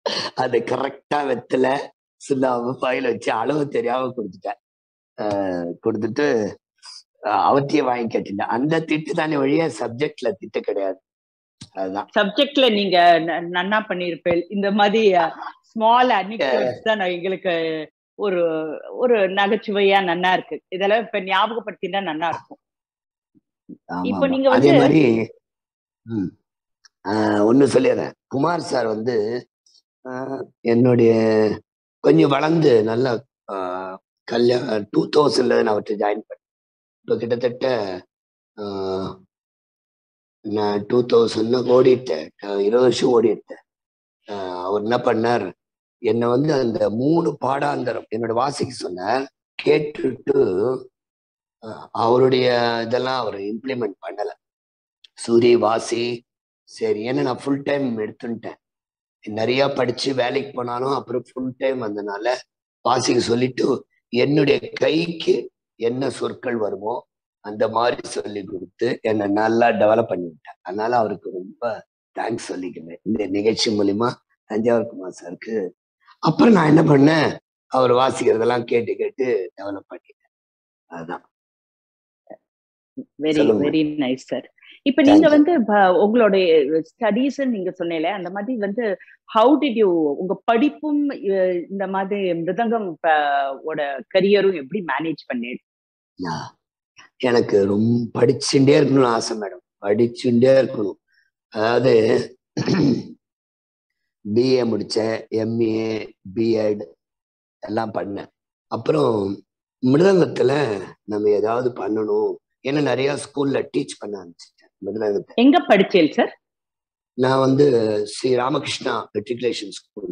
Speaker 2: அது கரெக்டா வெத்தல சுண்ணாம்பு ஃபைல் வச்சு அளவு தெரியாம கொடுத்துட்டேன் ஆஹ் கொடுத்துட்டு ஆஹ் அவர்த்தையே வாங்கி கட்டிட்டேன் அந்த திட்டு தானே வழியா சப்ஜெக்ட்ல திட்டு கிடையாது அதுதான்
Speaker 1: சப்ஜெக்ட்ல நீங்க ந- நன்னா பண்ணிருப்பேன் இந்த மாதிரி ஸ்மால் அனிக்டோட்ஸ் தான் நான் எங்களுக்கு ஒரு ஒரு நகைச்சுவையா நன்னா இருக்கு இதெல்லாம் இப்ப ஞாபகப்படுத்தினா நன்னா இருக்கும்
Speaker 2: ஆமா,
Speaker 1: இப்போ
Speaker 2: ஆமா.
Speaker 1: நீங்க
Speaker 2: அதே
Speaker 1: வந்து-
Speaker 2: மாதிரி ம், ஆஹ் ஒண்ணு சொல்லிடுறேன் குமார் சார் வந்து ஆஹ் என்னுடைய கொஞ்சம் வளர்ந்து நல்லா கல்யாணம் டூ தௌசண்ட்ல நான் அவர்கிட்ட ஜாயின் பண்ணேன் இப்போ கிட்டத்தட்ட ஆஹ், நான் டூ தௌசண்ட்ல ஓடிட்டேன் ஆஹ் இருபது வருஷம் ஓடிட்டேன் ஆஹ் அவர் என்ன பண்ணார் என்னை வந்து அந்த மூணு பாடாந்தரம் என்னோட வாசிக்க சொன்னார் கேட்டுட்டு ஆஹ் அவருடைய இதெல்லாம் அவர் இம்ப்ளிமெண்ட் பண்ணல சூரி வாசி சரி ஏன்னா நான் ஃபுல் டைம் எடுத்துட்டேன் நிறைய படிச்சு வேலைக்கு போனாலும் அப்புறம் ஃபுல் டைம் வந்தனால வாசிக்க சொல்லிட்டு என்னுடைய கைக்கு என்ன சொற்கள் வருமோ அந்த மாதிரி சொல்லி கொடுத்து என்னை நல்லா டெவலப் பண்ணி விட்டேன் அதனால அவருக்கு ரொம்ப தேங்க்ஸ் சொல்லிக்கிறேன் இந்த நிகழ்ச்சி மூலியமா தஞ்சாவூர் குமார் சாருக்கு அப்புறம் நான் என்ன பண்ணேன் அவர் வாசிக்கிறதெல்லாம் கேட்டு கேட்டு டெவலப் பண்ணிட்டேன் அதுதான்
Speaker 1: வெரி
Speaker 2: சொல்லுங்க.
Speaker 1: வெரி நைஸ் சார் இப்ப நீங்க
Speaker 2: Thank you.
Speaker 1: வந்து ப- உங்களுடைய ஸ்டடீஸ் நீங்க சொன்னீங்களே அந்த மாதிரி வந்து ஹவு டிட் யூ உங்க படிப்பும் அஹ், இந்த மாதிரி மிருதங்கம் ப- ஓட கரியரும் எப்படி மேனேஜ் பண்ணி
Speaker 2: நான் எனக்கு ரொம்ப படிச்சுட்டே இருக்கணும்னு ஆசை மேடம் படிச்சுட்டே இருக்கணும் அதாவது பிஏ முடிச்சேன் எம்ஏ பிஎட் எல்லாம் பண்ணேன் அப்புறம் மிருதங்கத்துல நம்ம ஏதாவது பண்ணணும் ஏன்னா நிறைய ஸ்கூல்ல டீச் பண்ண ஆரம்பிச்சிட்டேன் மிருதங்கத்தை
Speaker 1: எங்க படிச்சேன் சார்
Speaker 2: நான் வந்து ஸ்ரீ ராமகிருஷ்ணா மெட்ரிகுலேஷன் ஸ்கூல்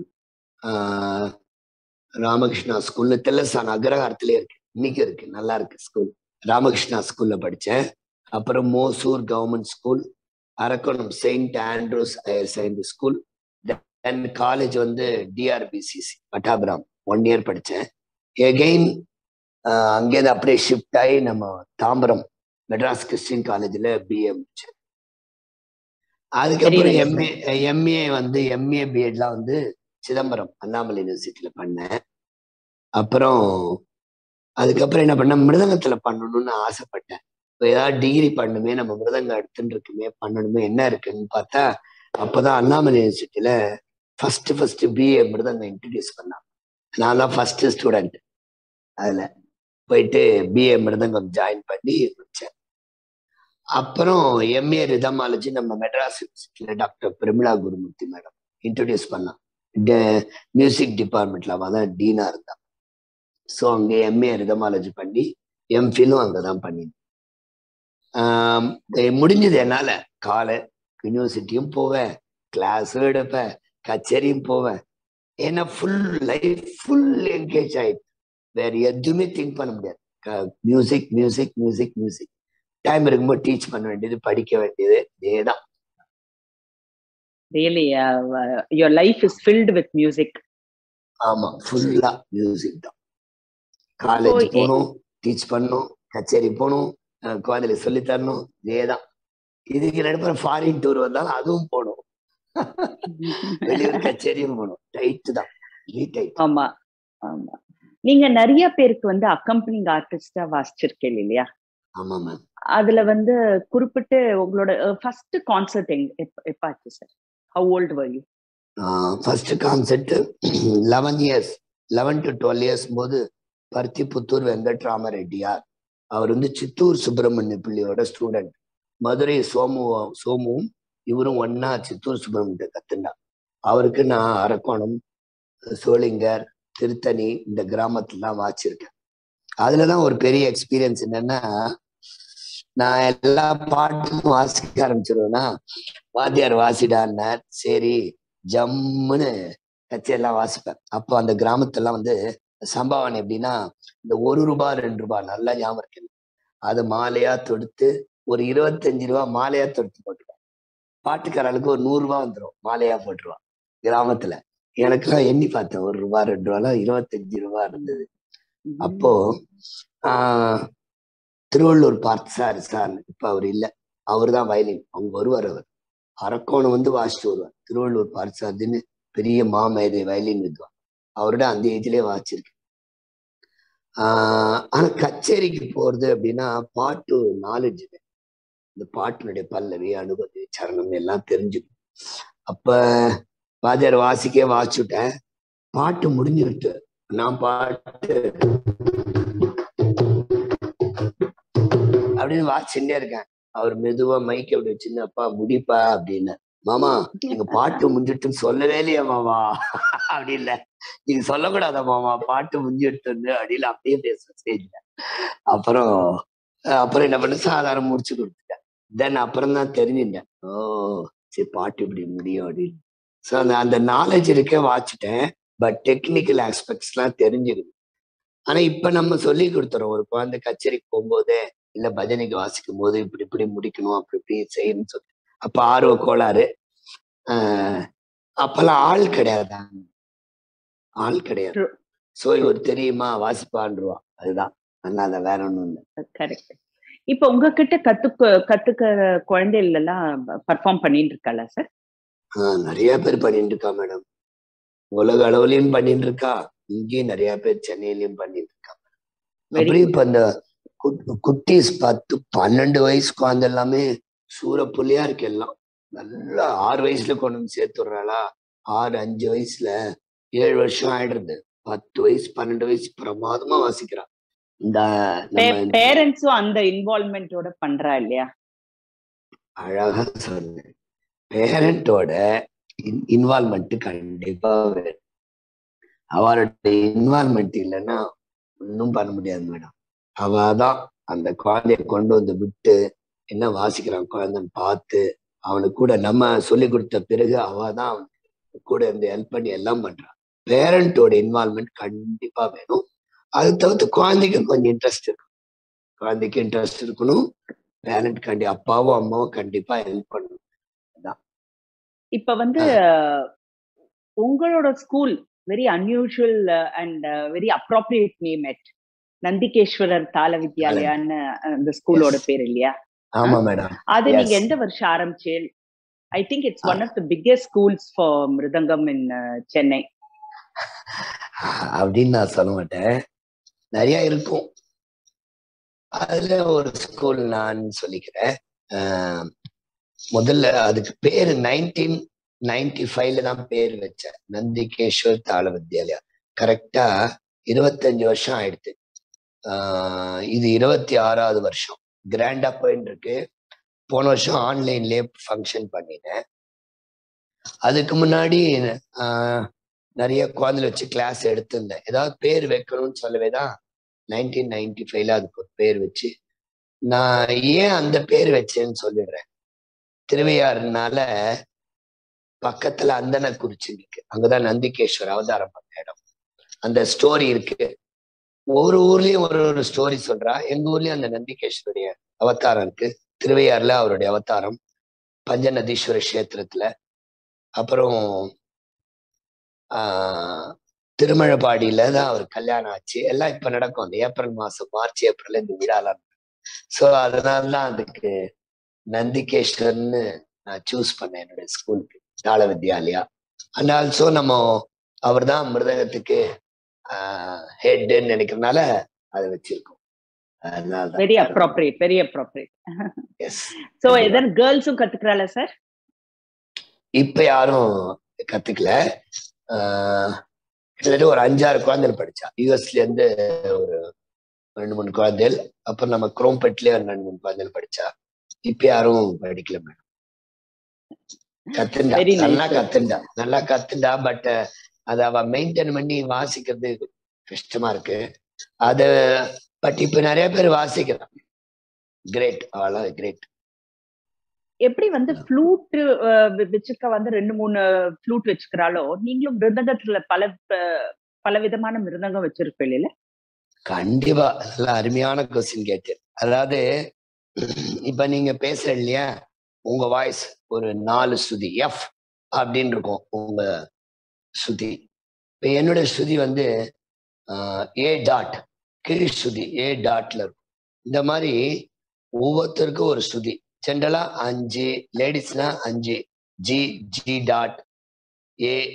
Speaker 2: ராமகிருஷ்ணா ஸ்கூல்ல தெல்லசான் அக்ரஹாரத்திலே இருக்கு இன்னைக்கு இருக்கு நல்லா இருக்கு ஸ்கூல் ராமகிருஷ்ணா ஸ்கூல்ல படிச்சேன் அப்புறம் Mosur government school Arakkonam saint Andrews higher secondary school then college வந்து டிஆர்பிசிசி பட்டாபிராம் ஒன் இயர் படித்தேன் எகெயின் அங்கேருந்து அப்படியே ஷிஃப்ட் ஆகி நம்ம தாம்பரம் மெட்ராஸ் கிறிஸ்டின் காலேஜில் பிஏ முடிச்சேன் அதுக்கப்புறம்
Speaker 1: nice,
Speaker 2: எம்ஏ எம்ஏ வந்து எம்ஏ பிஎட்லாம் வந்து சிதம்பரம் அண்ணாமலை யூனிவர்சிட்டியில பண்ணேன் அப்புறம் அதுக்கப்புறம் என்ன பண்ணேன் மிருதங்கத்துல பண்ணணும்னு ஆசைப்பட்டேன் இப்போ ஏதாவது டிகிரி பண்ணுமே நம்ம மிருதங்கம் எடுத்துட்டு இருக்குமே பண்ணணுமே என்ன இருக்குன்னு பார்த்தா அப்பதான் அண்ணாமலை யூனிவர்சிட்டியில first first BA mridangam introduce பண்ணாங்க நான் தான் ஃபர்ஸ்ட் ஸ்டூடெண்ட் அதுல போயிட்டு பிஏ மிருதங்கம் ஜாயின் பண்ணி முடிச்சேன் அப்புறம் எம்ஏ ரிதமாலஜி நம்ம மெட்ராஸ் யூனிவர்சிட்டியில doctor Pramila Gurumurthy madam introduce பண்ணான் மியூசிக் டிபார்ட்மெண்ட்ல அவ தான் டீனா இருந்தா ஸோ அங்கே எம்ஏ ரிதமாலஜி பண்ணி எம்ஃபிலும் அங்கே தான் பண்ணினேன் ஆம், எ- முடிஞ்சது என்னால காலை யூனிவர்சிட்டியும் போவேன் கிளாஸும் எடுப்பேன் கச்சேரியும் போவேன் ஏன்னா ஃபுல் லைஃப் ஃபுல் என்கேஜ் ஆயிடுச்சு வேற எதுவுமே திங்க் பண்ண முடியாது music music music music time இருக்கும்போது டீச் பண்ண வேண்டியது படிக்க வேண்டியது இதேதான்
Speaker 1: really your life is filled with music
Speaker 2: ஆமா ஃபுல்லா மியூசிக் தான் காலேஜ்
Speaker 1: So, எ-
Speaker 2: போகணும் டீச் பண்ணணும் கச்சேரி போகணும் அஹ் குழந்தைகளுக்கு சொல்லி தரணும் இதேதான் இதுக்கு நடுப்புற ஃபாரின் டூர் வந்தாலும் அதுவும் போகணும் வெளியூர் கச்சேரியும் போகணும் டைட்டு தான் டைட்
Speaker 1: ஆமா ஆமா நீங்க நிறைய பேருக்கு வந்து அக்கம்பனிங் ஆர்டிஸ்டா வாசிச்சிருக்கீங்க இல்லையா
Speaker 2: ஆமா மேம்
Speaker 1: அதுல வந்து குறிப்பிட்டு உங்களோட ஃபர்ஸ்ட் கான்சர்ட் எங்க எப்ப- எப்ப ஆச்சு sir how old were you
Speaker 2: first concept eleven years eleven to twelve years போது பருத்திப்புத்தூர் வெங்கட்ராம ரெட்டியார் அவர் வந்து சித்தூர் சுப்பிரமணிய பிள்ளையோட ஸ்டூடெண்ட் மதுரை சோமு சோமுவும் இவரும் ஒன்னா சித்தூர் சுப்பிரமணியத்தை கத்துண்டா அவருக்கு நான் அரக்கோணம் சோளிங்கர் திருத்தணி இந்த கிராமத்துலாம் வாச்சிருக்கேன் அதுலதான் ஒரு பெரிய எக்ஸ்பீரியன்ஸ் என்னன்னா நான் எல்லா பாட்டும் வாசிக்க ஆரம்பிச்சிருவேன்னா வாத்தியார் வாசிடான்னார் சரி ஜம்முன்னு கச்சேரிலாம் வாசிப்பேன் அப்போ அந்த கிராமத்துலாம் வந்து சம்பாவனை எப்படின்னா இந்த ஒரு ரூபாய் ரெண்டு ரூபாய் நல்லா ஞாபகம் இருக்கு அது மாலையா தொடுத்து ஒரு இருபத்தஞ்சு ரூபா மாலையா தொடுத்து போட்டுருவான் பாட்டுக்காரர்களுக்கு ஒரு நூறு ரூபாய் வந்துடும் மாலையா போட்டுருவான் கிராமத்துல எனக்கெல்லாம் எண்ணி பார்த்தேன் ஒரு ரூபாய் ரெண்டு ரூபாலாம் இருபத்தஞ்சு ரூபாய் இருந்தது அப்போ ஆஹ் திருவள்ளூர் பார்த்து சார் சார் இப்ப அவர் இல்ல அவர் தான் வயலின் அவங்க வருவார் அவர் அரக்கோணம் வந்து வாசிச்சு வருவார் திருவள்ளூர் பார்த்து சார்ஜின்னு பெரிய மாமேதை வயலின் வித்வான் அவரோட அந்த ஏஜ்லயே வாசிச்சிருக்கேன் ஆஹ் ஆனா கச்சேரிக்கு போறது அப்படின்னா பாட்டு நாலேஜ் இந்த பாட்டினுடைய பல்லவி அனுபதி சரணம் எல்லாம் தெரிஞ்சுக்கணும் அப்ப வாத்தியார் வாசிக்க வாசிச்சுட்டேன் பாட்டு முடிஞ்சுட்டு நான் பாட்டு அப்படின்னு வாசிச்சுட்டே இருக்கேன் அவர் மெதுவா மைக்க அப்படி வச்சுன்னு அப்பா முடிப்பா அப்படின்னு மாமா நீங்க பாட்டு முடிஞ்சிட்டுன்னு சொல்லவே இல்லையா மாமா அப்படி இல்ல நீங்க சொல்லக்கூடாதா மாமா பாட்டு முடிஞ்சிட்டு அப்படின்னு அப்படியே பேசுறேன் ஸ்டேஜ்ல அப்புறம் அஹ் அப்புறம் என்ன பண்ண சாதாரண முடிச்சு கொடுத்துட்டேன் தென் அப்புறம் தான் தெரிஞ்சுட்டேன் ஓ சரி பாட்டு இப்படி முடியும் அப்படின்னு ஸோ அந்த அந்த நாலேஜ் இருக்க வாச்சிட்டேன் பட் டெக்னிக்கல் ஆஸ்பெக்ட்ஸ் எல்லாம் தெரிஞ்சிருக்கு ஆனா இப்ப நம்ம சொல்லி கொடுத்துறோம் ஒரு குழந்தை கச்சேரிக்கு போகும்போதே இல்ல பஜனைக்கு வாசிக்கும் போது இப்படி இப்படி முடிக்கணும் அப்படி இப்படி செய்யணும்னு சொல்லி அப்ப ஆர்வ கோளாறு ஆஹ் அப்பெல்லாம் ஆள் கிடையாது ஆள் கிடையாது
Speaker 1: True.
Speaker 2: சோ இவர் தெரியுமா வாசிப்பான்ருவா அதுதான் அதனால வேற ஒண்ணும் இல்லை
Speaker 1: கரெக்ட் இப்ப உங்ககிட்ட கத்துக்க கத்துக்கிற குழந்தைகள் எல்லாம் பர்ஃபார்ம் பண்ணிட்டு இருக்காளா சார்
Speaker 2: ஆஹ் நிறைய பேர் பண்ணிட்டு இருக்கா மேடம் உலக அளவுலயும் பண்ணிட்டு இருக்கா இங்கேயும் நிறைய பேர் சென்னையிலயும் பண்ணிட்டு இருக்கா
Speaker 1: Very
Speaker 2: அப்படியே இப்ப இந்த குட்- குட்டீஸ் பத்து பன்னெண்டு வயசு குழந்தை எல்லாமே சூற புள்ளியா இருக்கு எல்லாம் நல்லா ஆறு வயசுல கொண்டு வந்து சேர்த்துடுறாளா ஆறு அஞ்சு வயசுல ஏழு வருஷம் ஆயிடுறது பத்து வயசு பன்னெண்டு வயசு பிரமாதமா வாசிக்கிறா இந்த நம்ம
Speaker 1: பேரண்ட்ஸும் அந்த இன்வால்மெண்டோட பண்றா இல்லையா
Speaker 2: அழகா சொன்னேன் பேரண்டோட இன்வால்மெண்ட் கண்டிப்பா வேணும் அவளோட இன்வால்மெண்ட் இல்லைன்னா ஒன்றும் பண்ண முடியாது மேடம் அவ தான் அந்த குழந்தைய கொண்டு வந்து விட்டு என்ன வாசிக்கிறான் குழந்தைன்னு பார்த்து அவனுக்கு கூட நம்ம சொல்லி கொடுத்த பிறகு அவ தான் அவனுக்கு கூட இருந்து ஹெல்ப் பண்ணி எல்லாம் பண்றான் பேரண்டோட இன்வால்மெண்ட் கண்டிப்பா வேணும் அது தவிர்த்து குழந்தைக்கு கொஞ்சம் இன்ட்ரெஸ்ட் இருக்கும் குழந்தைக்கு இன்ட்ரெஸ்ட் இருக்கணும் பேரண்ட் கண்டி அப்பாவும் அம்மாவும் கண்டிப்பா ஹெல்ப் பண்ணணும்
Speaker 1: இப்ப வந்து அஹ், உங்களோட school very unusual and very appropriate name at Nandikeswarar Thala வித்யாலயான்னு அந்த ஸ்கூலோட
Speaker 2: Yes.
Speaker 1: பேர் இல்லையா
Speaker 2: ஆமா மேடம்
Speaker 1: அது
Speaker 2: Yes.
Speaker 1: நீங்க எந்த வருஷம் ஆரம்பிச்சேன் I think it's one of the biggest schools for mridangam in Chennai
Speaker 2: அப்படின்னு நான் சொல்ல மாட்டேன் நிறைய இருக்கும் அதுல ஒரு ஸ்கூல் நான் சொல்லிக்கிறேன் ஆஹ் முதல்ல அதுக்கு பேரு நைன்டீன் நைன்டி ஃபைவ்ல தான் பேர் வச்சேன் நந்திகேஸ்வர் தாள வித்யாலயா கரெக்டா இருபத்தஞ்சு வருஷம் ஆயிடுத்து ஆஹ் இது இருபத்தி ஆறாவது வருஷம் கிராண்டா போயின்னு இருக்கு போன வருஷம் ஆன்லைன்லயே ஃபங்க்ஷன் பண்ணினேன் அதுக்கு முன்னாடி ஆஹ் நிறைய குழந்தைல வச்சு கிளாஸ் எடுத்திருந்தேன் ஏதாவது பேர் வைக்கணும்னு சொல்லவே தான் நைன்டீன் நைன்டி ஃபைவ்ல அதுக்கு ஒரு பேர் வச்சு நான் ஏன் அந்த பேர் வச்சேன்னு சொல்லிடுறேன் திருவையாறுனால பக்கத்துல அந்தனக்குறிச்சி இருக்கு அங்கதான் நந்திகேஸ்வர் அவதாரம் பண்ண இடம் அந்த ஸ்டோரி இருக்கு ஒவ்வொரு ஊர்லயும் ஒரு ஒரு ஸ்டோரி சொல்றா எங்க ஊர்லயும் அந்த நந்திகேஸ்வருடைய அவதாரம் இருக்கு திருவையாறுல அவருடைய அவதாரம் பஞ்சநதீஸ்வர கஷேத்திரத்துல அப்புறம் ஆஹ் திருமழபாடியில தான் அவர் கல்யாணம் ஆச்சு எல்லாம் இப்ப நடக்கும் அந்த ஏப்ரல் மாசம் மார்ச் ஏப்ரல் இந்த விழாலாம் சோ அதனால தான் அதுக்கு நந்திகேஸ்வர்னு நான் சூஸ் பண்ணேன் என்னுடைய ஸ்கூலுக்கு தாள வித்யாலயா அண்ட் ஆல்சோ நம்ம அவர் தான் மிருதங்கத்துக்கு ஹெட்ன்னு நினைக்கிறதுனால அதை வச்சிருக்கோம் அதனால
Speaker 1: very appropriate very appropriate
Speaker 2: yes
Speaker 1: so எதன் கேர்ள்ஸும் கத்துக்கிறாளா சார்
Speaker 2: இப்ப யாரும் கத்துக்கல ஆஹ் கிட்டத்தட்ட ஒரு அஞ்சாறு குழந்தைகள் படிச்சா யூஎஸ்ல இருந்து ஒரு ரெண்டு மூணு குழந்தைகள் அப்புறம் நம்ம குரோம்பெட்லயே ஒரு ரெண்டு மூணு குழந்தைகள் படிச்சா இப்ப யாரும் படிக்கல மேடம் கத்துண்டா
Speaker 1: Very nice,
Speaker 2: நல்லா
Speaker 1: sir.
Speaker 2: கத்துண்டா நல்லா கத்துண்டா பட் அத அவ மெயின்டைன் பண்ணி வாசிக்கிறது கஷ்டமா இருக்கு அது பட் இப்ப நிறைய பேர் வாசிக்கிறான் கிரேட் அவளா கிரேட்
Speaker 1: எப்படி வந்து ஃப்ளூட் வச்சுக்க வந்து ரெண்டு மூணு ஃப்ளூட் வச்சுக்கிறாளோ நீங்களும் மிருதங்கத்துல பல ப- பல விதமான மிருதங்கம் வச்சிருப்பீங்க இல்ல
Speaker 2: கண்டிப்பா நல்ல அருமையான கொஸ்டின் கேட்டு அதாவது இப்ப நீங்க பேசுற இல்லையா உங்க வாய்ஸ் ஒரு நாலு ஸ்ருதி எஃப் அப்படின்னு இருக்கும் உங்க ஸ்ருதி இப்ப என்னோட ஸ்ருதி வந்து ஏ டாட் கீழ் ஸ்ருதி ஏ டாட்ல இருக்கும் இந்த மாதிரி ஒவ்வொருத்தருக்கும் ஒரு ஸ்ருதி ஜென்ரலா அஞ்சு லேடிஸ்னா அஞ்சு ஜி ஜி டாட் ஏ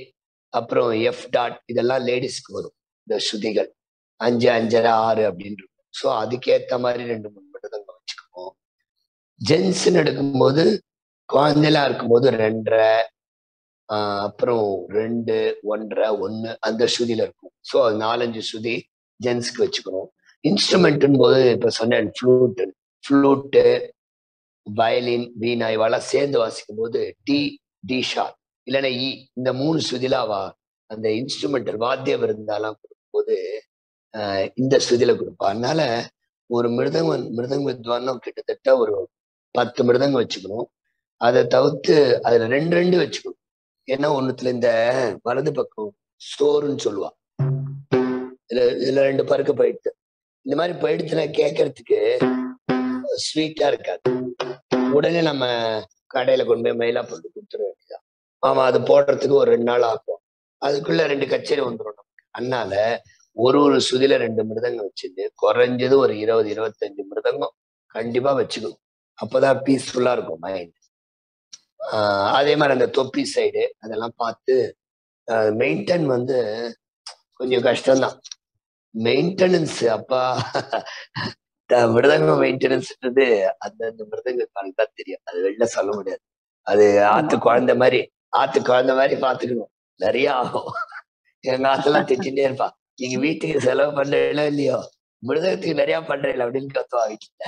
Speaker 2: அப்புறம் எஃப் டாட் இதெல்லாம் லேடிஸ்க்கு வரும் இந்த ஸ்ருதிகள் அஞ்சு அஞ்சரை ஆறு அப்படின்னு இருக்கும் ஸோ அதுக்கேத்த மாதிரி ரெண்டு மூணு மிருதங்கம் வச்சுக்குவோம் ஜென்ஸ்ன்னு எடுக்கும்போது குழந்தைலாம் இருக்கும்போது ரெண்டரை ஆஹ் அப்புறம் ரெண்டு ஒன்றரை ஒன்று அந்த ஸ்ருதியில இருக்கும் ஸோ நாலஞ்சு ஸ்ருதி ஜென்ஸ்க்கு வச்சுக்கணும் இன்ஸ்ட்ருமெண்ட்டும் போது இப்போ சொன்னேன் ஃப்ளூட்டு ஃப்ளூட்டு வயலின் வீணா இவெல்லாம் சேர்ந்து வாசிக்கும் போது டி டி ஷார்ப் இல்லைன்னா இ இந்த மூணு ஸ்ருதியில அவ அந்த இன்ஸ்ட்ருமெண்டல் வாத்தியம் இருந்தாலாம் கொடுக்கும்போது ஆஹ் இந்த ஸ்ருதியில கொடுப்பா அதனால ஒரு மிருதங்கம் மிருதங்க வித்வானம் கிட்டத்தட்ட ஒரு பத்து மிருதங்கம் வச்சுக்கணும் அதை தவிர்த்து அதுல ரெண்டு ரெண்டு வச்சுக்கணும் ஏன்னா ஒண்ணுத்துல இந்த வலது பக்கம் ஸ்டோருன்னு சொல்லுவா இதுல இதுல ரெண்டு பருக்க போயிடுது இந்த மாதிரி போயிடுச்சுன்னா கேட்கறதுக்கு ஸ்வீட்டா இருக்காது உடனே நம்ம கடையில கொண்டு போய் மயிலா போட்டு கொடுத்துட வேண்டியதான் ஆமா அது போடுறதுக்கு ஒரு ரெண்டு நாள் ஆகும் அதுக்குள்ள ரெண்டு கச்சேரி வந்துடும் நமக்கு அதனால ஒரு ஒரு சுதில ரெண்டு மிருதங்கம் வச்சுட்டு குறைஞ்சது ஒரு இருபது இருபத்தஞ்சு மிருதங்கம் கண்டிப்பா வச்சுக்கணும் அப்பதான் பீஸ்ஃபுல்லா இருக்கும் மைண்ட் ஆஹ் அதே மாதிரி அந்த தொப்பி சைடு அதெல்லாம் பார்த்து மெயின்டைன் வந்து கொஞ்சம் கஷ்டம்தான் மெயின்டெனன்ஸ் அப்பா த- மிருதங்க மெயின்டெனன்ஸ்ன்றது அந்தந்த மிருதங்கக்காரனுக்கு தான் தெரியும் அது வெளில சொல்ல முடியாது அது ஆத்து குழந்தை மாதிரி ஆத்து குழந்தை மாதிரி பாத்துக்கணும் நிறைய ஆகும் எங்க ஆத்தெல்லாம் திட்டிகிட்டே இருப்பா நீங்க வீட்டுக்கு செலவு பண்றீங்களோ இல்லையோ மிருதகத்துக்கு நிறைய பண்றீங்களா அப்படின்னு கத்துவா வீட்டுல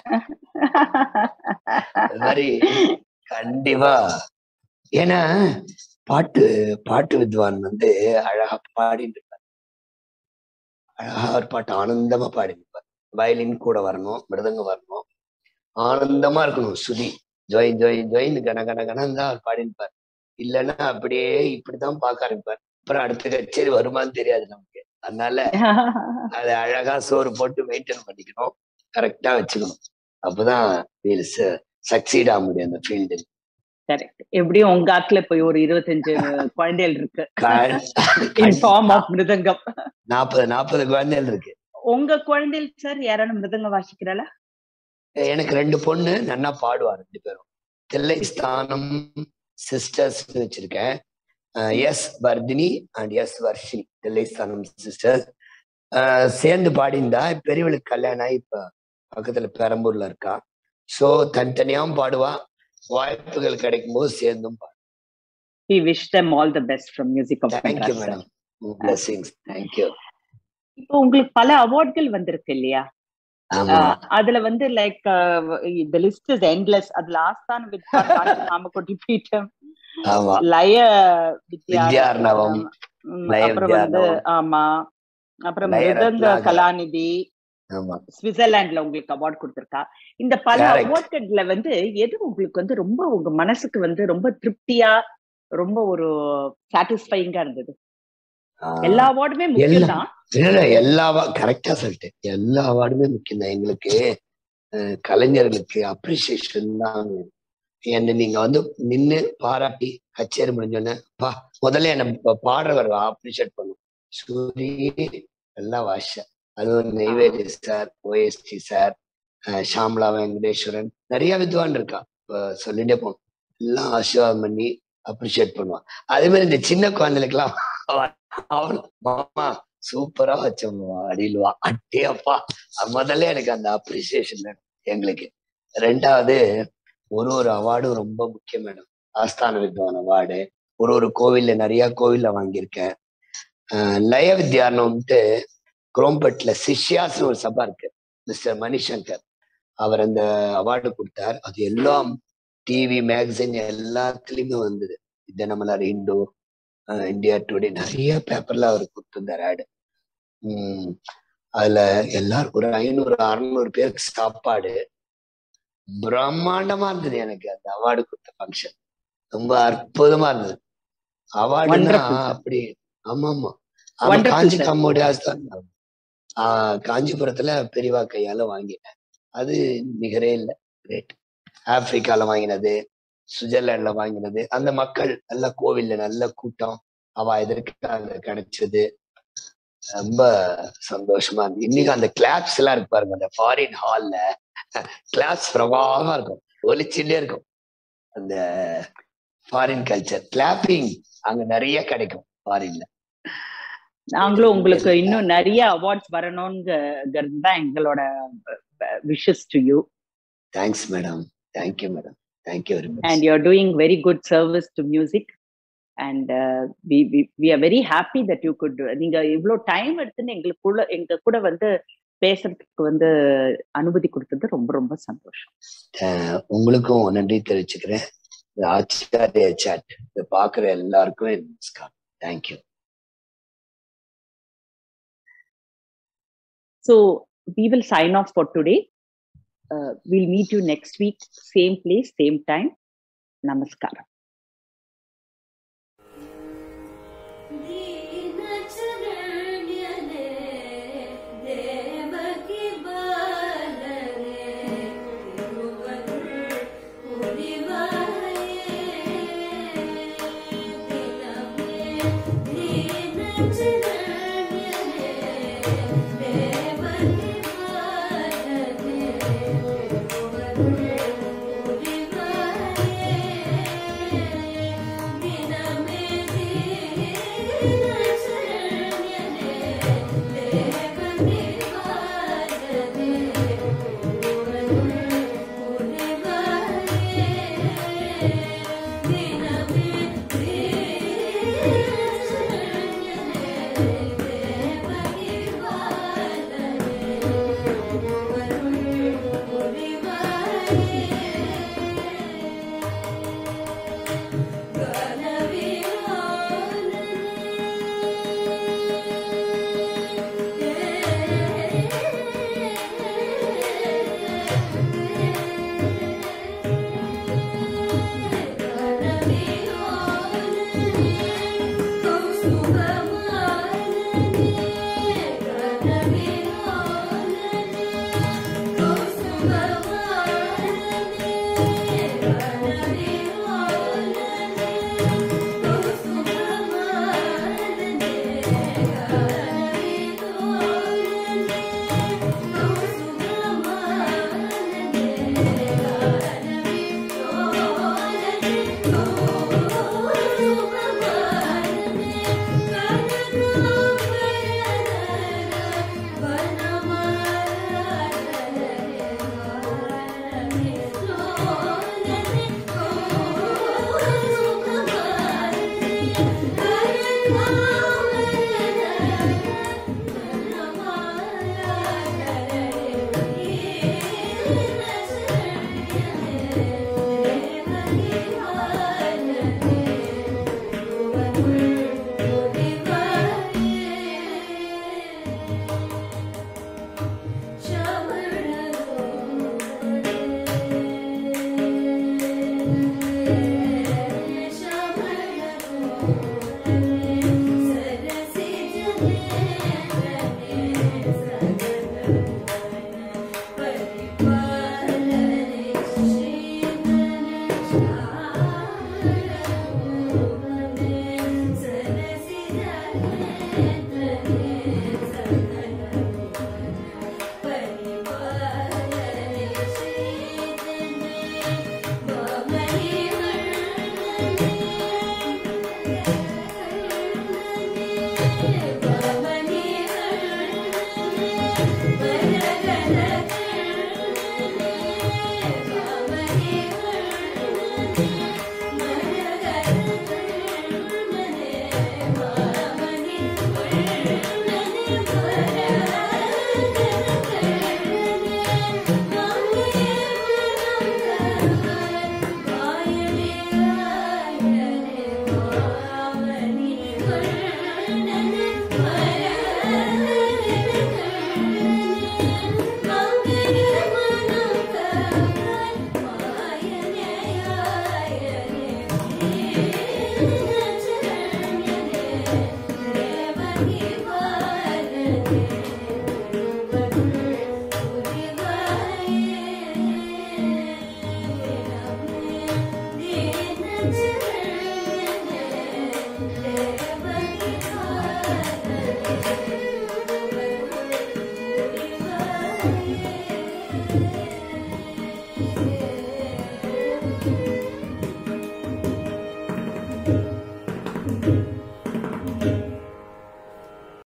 Speaker 2: அது மாதிரி கண்டிப்பா ஏன்னா பாட்டு பாட்டு வித்வான் வந்து அழகா பாடிட்டு இருப்பார் அழகா ஒரு பாட்டு ஆனந்தமா பாடிட்டு இருப்பார் வயலின் கூட வரணும் மிருதங்கம் வரணும் ஆனந்தமா இருக்கணும் சுதி ஜொயின் ஜொயின் ஜொயின் கன கன கனன்னு தான் அவர் பாடிருப்பார் இல்லைன்னா அப்படியே இப்படிதான் பார்க்க ஆரம்பிப்பார் அப்புறம் அடுத்த கச்சேரி வருமான்னு தெரியாது நமக்கு அதனால அதை அழகா சோறு போட்டு மெயின்டைன் பண்ணிக்கணும் கரெக்டா வச்சுக்கணும் அப்பதான் வீல் சக்சீட் ஆக முடியும் அந்த ஃபீல்டு
Speaker 1: கரெக்ட் எப்படியும் உங்க ஆத்துல போய் ஒரு இருபத்தஞ்சு குழந்தைகள் இருக்கு இன் ஃபார்ம் ஆஃப் மிருதங்கம்
Speaker 2: நாற்பது நாற்பது குழந்தைகள் இருக்கு
Speaker 1: உங்க குழந்தைகள் சார் யாரான மிருதங்கம் வாசிக்கிறாளா
Speaker 2: எனக்கு ரெண்டு பொண்ணு நன்னா பாடுவா ரெண்டு பேரும் தில்லை ஸ்தானம் சிஸ்டர்ஸ் வச்சிருக்கேன் S Vardhini and S Varshini Thillai Sthanam sisters சேர்ந்து பாடிந்தா பெரியவளுக்கு கல்யாணம் ஆகி இப்ப பக்கத்துல பெரம்பூர்ல இருக்கா ஸோ தனித்தனியாவும் பாடுவா வாய்ப்புகள் கிடைக்கும் போது சேர்ந்தும் பாடு
Speaker 1: we wish them all the best from music of
Speaker 2: thank you madam blessings thank you
Speaker 1: இப்போ உங்களுக்கு பல அவார்ட்கள் வந்திருக்கு இல்லையா
Speaker 2: ஆமா
Speaker 1: அதுல வந்து like the list is endless அதுல ஆஸ்தான் வித்வான் காமகோட்டி பீட்டம்
Speaker 2: ஆமா
Speaker 1: லய
Speaker 2: வித்யார்ணவம்
Speaker 1: உம்,
Speaker 2: லய
Speaker 1: அப்புறம் வந்து
Speaker 2: வித்யார்ணவம்.
Speaker 1: ஆமா அப்புறம்
Speaker 2: லய
Speaker 1: மிருதங்க
Speaker 2: ரத்னாகர்.
Speaker 1: கலாநிதி
Speaker 2: ஆமா
Speaker 1: சுவிட்சர்லாந்துல உங்களுக்கு அவார்ட் கொடுத்திருக்கா இந்த பல
Speaker 2: Correct.
Speaker 1: அவார்ட்கள்ல வந்து எது உங்களுக்கு வந்து ரொம்ப உங்க மனசுக்கு வந்து ரொம்ப திருப்தியா ரொம்ப ஒரு சாட்டிஸ்ஃபைங்கா இருந்தது
Speaker 2: ஆஹ்
Speaker 1: எல்லா அவார்டுமே முக்கியம்
Speaker 2: எல்லா-
Speaker 1: தான்
Speaker 2: இல்ல இல்ல எல்லா கரெக்டா சொல்லிட்டேன் எல்லா அவார்டுமே முக்கியம் தான் எங்களுக்கு அஹ், கலைஞர்களுக்கு அப்ரிசியேஷன் தான் வேணும். என்ன நீங்க வந்து நின்னு பாராட்டி கச்சேரி முடிஞ்சோடனே பா முதல்ல என்ன ப- பாடுறவர் அப்ரிஷியேட் பண்ணும் சூரி எல்லாம் வாஷ அதுவும் Neyveli sir OST sir Shyamala Venkateswaran நிறைய வித்வான் இருக்கா இப்ப சொல்லிட்டே போகணும் எல்லாம் ஆசீர்வாதம் பண்ணி அப்ரிஷியேட் பண்ணுவான் அதே மாதிரி இந்த சின்ன குழந்தைகளுக்கெல்லாம் அவன் மாமா சூப்பரா வச்சோம்மா அடியிலுவா அட்டே அப்பா அது முதல்ல எனக்கு அந்த அப்ரிசியேஷன் வேணும் எங்களுக்கு ரெண்டாவது ஒரு ஒரு அவார்டும் ரொம்ப முக்கியம் மேடம் ஆஸ்தான வித்வான் அவார்டு ஒரு ஒரு கோவில்ல நிறைய கோவில்ல வாங்கியிருக்கேன் ஆஹ் லய வித்யாரணம்ட்டு குரோம்பட்ல சிஷ்யாஸ்னு ஒரு சபா இருக்கு மிஸ்டர் மணிசங்கர் அவர் அந்த அவார்டு கொடுத்தார் அது எல்லாம் டிவி மேகசின் எல்லாத்துலயுமே வந்தது தினமலர் இந்து அஹ் இந்தியா டுடே நிறைய பேப்பர்ல அவர் கொடுத்திருந்தார் ஆடு உம் அதுல எல்லாரும் ஒரு ஐநூறு அறுநூறு பேருக்கு சாப்பாடு பிரம்மாண்டமா இருந்தது எனக்கு அந்த அவார்டு கொடுத்த ஃபங்க்ஷன் ரொம்ப அற்புதமா இருந்தது அவார்டுனா
Speaker 1: Wonderful, sir.
Speaker 2: அப்படி ஆமா ஆமா ஆமா
Speaker 1: Wonderful,
Speaker 2: காஞ்சி
Speaker 1: sir.
Speaker 2: கம்மோடி ஆஸ்தான் ஆஹ் காஞ்சிபுரத்துல பெரியவா கையால வாங்கிட்டேன் அது நிகரே இல்லை கிரேட் ஆப்பிரிக்கால வாங்கினது சுவிட்சர்லாந்துல வாங்கினது அந்த மக்கள் நல்ல கோவில்ல நல்ல கூட்டம் அவ எதற்காக கிடைச்சது ரொம்ப சந்தோஷமா இருந்தது இன்னைக்கு அந்த கிளாப்ஸ் எல்லாம் இருக்கு பாருங்க அந்த ஃபாரின் ஹால்ல கிளாப்ஸ் பிரபாகமா இருக்கும் ஒலிச்சுட்டே இருக்கும் அந்த ஃபாரின் கல்ச்சர் கிளாப்பிங் அங்க நிறைய கிடைக்கும் ஃபாரின்ல
Speaker 1: நாங்களும் உங்களுக்கு இன்னும் நிறைய அவார்ட்ஸ் வரணுங்கிறது தான் எங்களோட wishes to you
Speaker 2: thanks madam thank you madam thank you very much
Speaker 1: and you are doing very good service to music and we are very happy that you good நீங்க இவ்வளோ டைம் எடுத்துன்னு எங்களுக்குள்ள எங்க கூட வந்து பேசுறதுக்கு வந்து அனுமதி கொடுத்தது ரொம்ப ரொம்ப சந்தோஷம்
Speaker 2: உங்களுக்கும் நன்றி தெரிவிச்சுக்கிறேன் ஆச்சாரிய சாட் இதை பாக்குற எல்லாருக்கும் நமஸ்காரம் thank you
Speaker 1: So we will sign off for today. Uh, we'll meet you next week, same place, same time. Namaskaram.